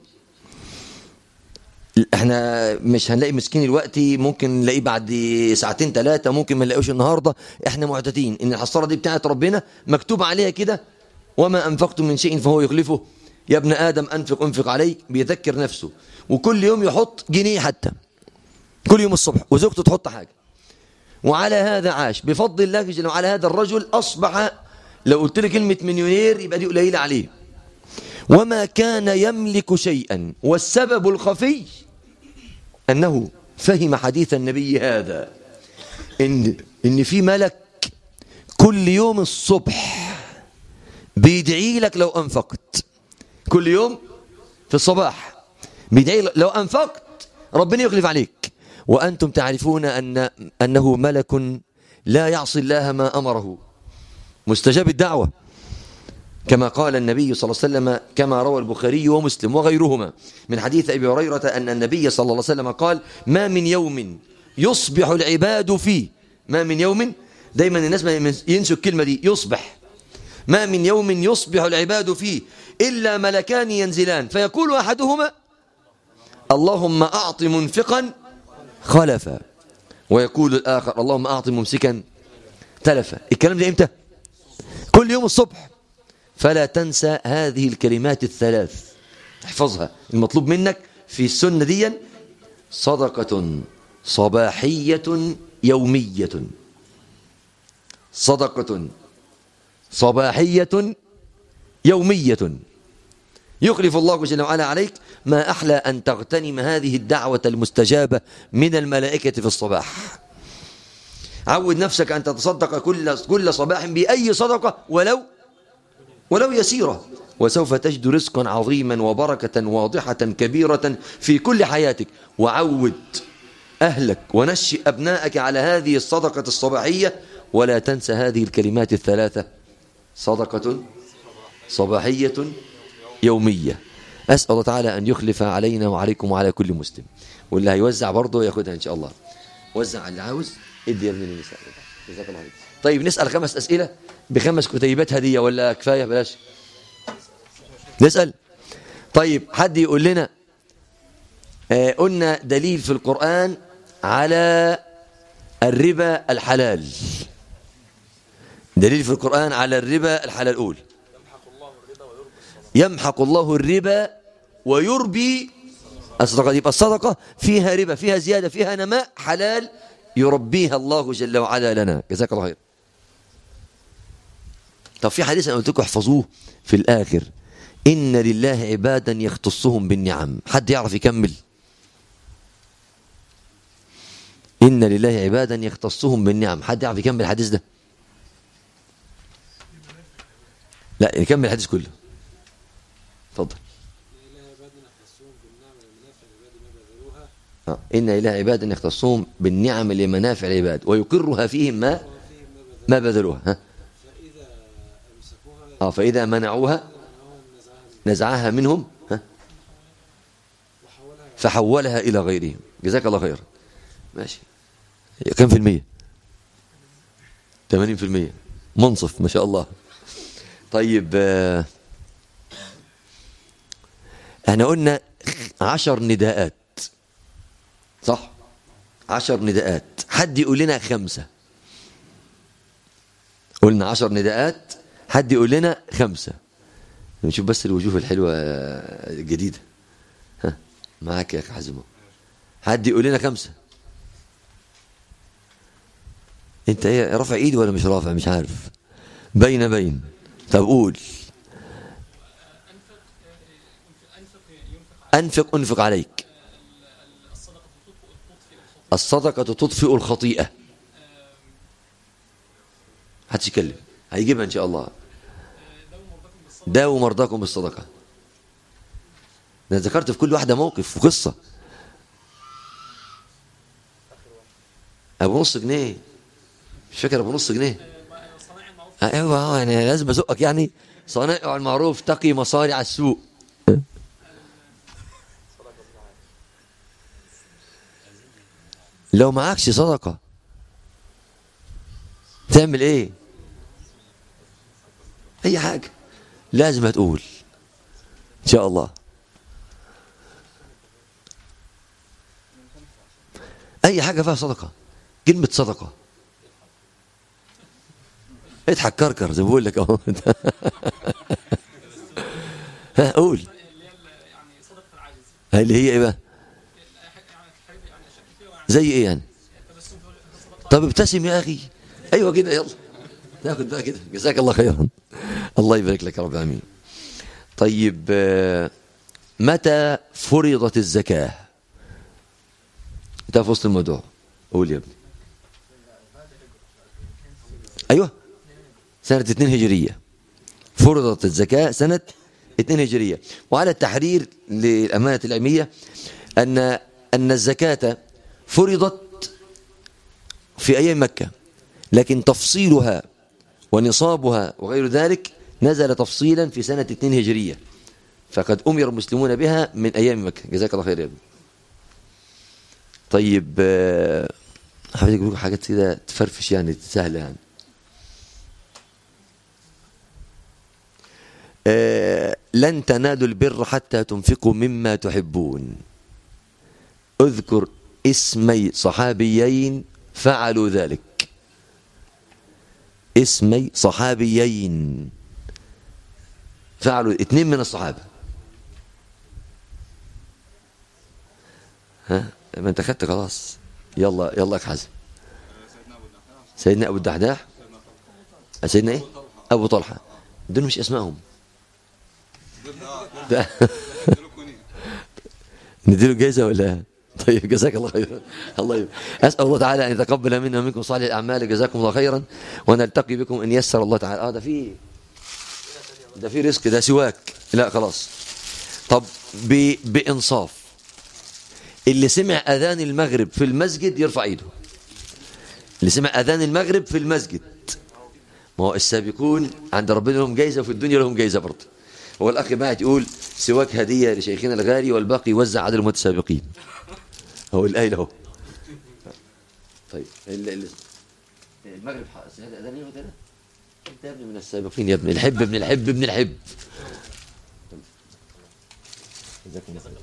احنا مش هنلاقي مسكين الوقت ممكن نلاقيه بعد ساعتين ثلاثة ممكن ما نلاقيهوش النهاردة احنا معتادين ان الحصارة دي بتاعت ربنا مكتوب عليها كده وما انفقتم من شيء فهو يخلفه يا ابن آدم أنفق أنفق عليك بيذكر نفسه وكل يوم يحط جنيه حتى كل يوم الصبح وزوجته تحط حاجة وعلى هذا عاش بفضل الله جل وعلا هذا الرجل أصبح لو قلت لي كلمة مليونير يبقى دي قليلة عليه وما كان يملك شيئا والسبب الخفي أنه فهم حديث النبي هذا إن, إن في ملك كل يوم الصبح بيدعي لك لو أنفقت كل يوم في الصباح بيدعي لو أنفقت ربنا يخلف عليك وأنتم تعرفون أن أنه ملك لا يعصي الله ما أمره مستجاب الدعوة كما قال النبي صلى الله عليه وسلم كما روى البخاري ومسلم وغيرهما من حديث أبي هريرة أن النبي صلى الله عليه وسلم قال ما من يوم يصبح العباد فيه ما من يوم دايما الناس ينسوا الكلمة دي يصبح ما من يوم يصبح العباد فيه إلا ملكان ينزلان فيقول أحدهما اللهم أعط منفقا خلفا ويقول الآخر اللهم أعط ممسكا تلفا الكلام ده إمتى كل يوم الصبح فلا تنسى هذه الكلمات الثلاث احفظها المطلوب منك في السنة دي صدقة صباحية يومية صدقة صباحية يومية يخلف الله جل وعلا عليك ما أحلى أن تغتنم هذه الدعوة المستجابة من الملائكة في الصباح عود نفسك أن تتصدق كل كل صباح بأي صدقة ولو ولو يسيرة وسوف تجد رزقا عظيما وبركة واضحة كبيرة في كل حياتك وعود أهلك ونشئ أبنائك على هذه الصدقة الصباحية ولا تنسى هذه الكلمات الثلاثة صدقة صباحية يومية أسأل الله تعالى أن يخلف علينا وعليكم وعلى كل مسلم واللي هيوزع برضه ياخدها إن شاء الله وزع اللي عاوز ادي يا ابن النساء جزاك الله خير طيب نسأل خمس أسئلة بخمس كتيبات هدية ولا كفاية بلاش نسأل طيب حد يقول لنا آه قلنا دليل في القرآن على الربا الحلال دليل في القرآن على الربا الحلال قول يمحق الله الربا ويربي الصدقة يبقى الصدقة فيها ربا فيها زيادة فيها نماء حلال يربيها الله جل وعلا لنا جزاك الله خير طب في حديث انا قلت لكم احفظوه في الاخر ان لله عبادا يختصهم بالنعم حد يعرف يكمل ان لله عبادا يختصهم بالنعم حد يعرف يكمل الحديث ده لا يكمل الحديث كله اتفضل آه. إن إله عباد يختصهم بالنعم لمنافع العباد ويقرها فيهم ما ما بذلوها ها اه فإذا منعوها نزعها منهم ها فحولها إلى غيرهم جزاك الله خيرا ماشي كم في المية 80 في المية منصف ما شاء الله طيب آه، احنا قلنا عشر نداءات صح عشر نداءات حد يقول لنا خمسة قلنا عشر نداءات حد يقول لنا خمسة نشوف بس الوجوه الحلوة الجديدة ها معاك يا أخي حزمه حد يقول لنا خمسة انت ايه رافع ايدي ولا مش رافع مش عارف بين بين طب قول انفق انفق عليك الصدقة تطفئ الخطيئة حدش يتكلم هيجيبها ان شاء الله داووا مرضاكم بالصدقة انا ذكرت في كل واحدة موقف وقصة ابو نص جنيه مش فاكر ابو نص جنيه ايوه يعني لازم ازقك يعني صنائع المعروف تقي مصارع السوء لو معكش صدقة تعمل ايه اي حاجة لازم هتقول ان شاء الله اي حاجة فيها صدقة كلمة صدقة اضحك كركر زي ما بقول لك اهو ها قول اللي هي ايه بقى زي ايه يعني طب ابتسم يا اخي ايوه كده يلا تاخد بقى كده جزاك الله خيرا الله يبارك لك يا رب العالمين طيب آه، متى فرضت الزكاه ده في وسط الموضوع قول يا ابني ايوه سنه 2 هجريه فرضت الزكاه سنه 2 هجريه وعلى التحرير للامانه العلميه ان ان الزكاه فرضت في ايام مكه لكن تفصيلها ونصابها وغير ذلك نزل تفصيلا في سنه 2 هجريه فقد امر المسلمون بها من ايام مكه جزاك الله خير يا ابني طيب آه، حبيت اقول لكم حاجات كده تفرفش يعني سهله يعني آه، لن تنالوا البر حتى تنفقوا مما تحبون اذكر اسمي صحابيين فعلوا ذلك اسمي صحابيين فعلوا اثنين من الصحابه ها ما انت خدت خلاص يلا يلا يا حازم سيدنا ابو الدحداح سيدنا ايه ابو طلحه دول مش اسمائهم ده نديله جايزه ولا طيب جزاك الله خيرا الله يبارك. اسال الله تعالى ان يتقبل منا ومنكم صالح الاعمال جزاكم الله خيرا ونلتقي بكم ان يسر الله تعالى اه ده في ده في رزق ده سواك لا خلاص طب ب... بانصاف اللي سمع اذان المغرب في المسجد يرفع ايده اللي سمع اذان المغرب في المسجد ما هو السابقون عند ربنا لهم جايزه وفي الدنيا لهم جايزه برضه هو الاخ بعت يقول سواك هديه لشيخنا الغالي والباقي يوزع على المتسابقين هو الايه اهو طيب ال- ال- المغرب حق- هذا اذان ايه كده انت يا ابني من السابقين يا ابني الحب ابن الحب ابن الحب جزاكم الله خير.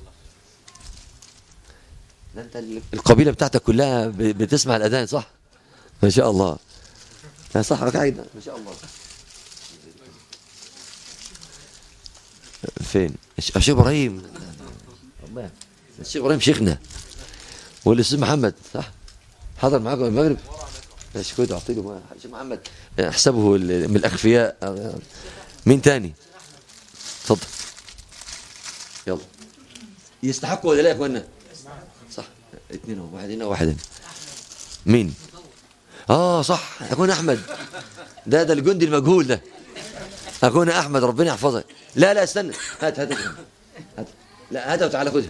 ده انت ال- القبيله بتاعتك كلها ب- بتسمع الاذان صح ما شاء الله لا صح قاعد ما شاء الله فين الشيخ ابراهيم الشيخ ابراهيم شيخنا والاستاذ محمد صح حضر معاكم المغرب ماشي كده اعطي له الشيخ محمد احسبه من الاخفياء مين تاني اتفضل يلا يستحقوا ولا لا يا اخوانا صح اثنين اهو واحد هنا وواحد هنا مين اه صح اخونا احمد ده ده الجندي المجهول ده اخونا احمد ربنا يحفظك لا لا استنى هات هات هات لا هات وتعالى خدها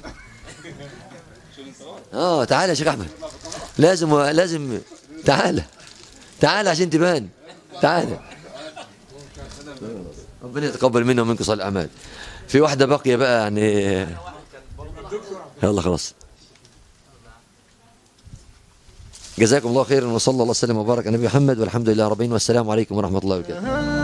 اه تعالى يا شيخ احمد لازم لازم تعالى تعالى عشان تبان تعالى ربنا يتقبل منا ومنكم صالح الاعمال في واحده باقيه بقى يعني يلا خلاص جزاكم الله خيرا وصلى الله وسلم وبارك على نبي محمد والحمد لله رب العالمين والسلام عليكم ورحمه الله وبركاته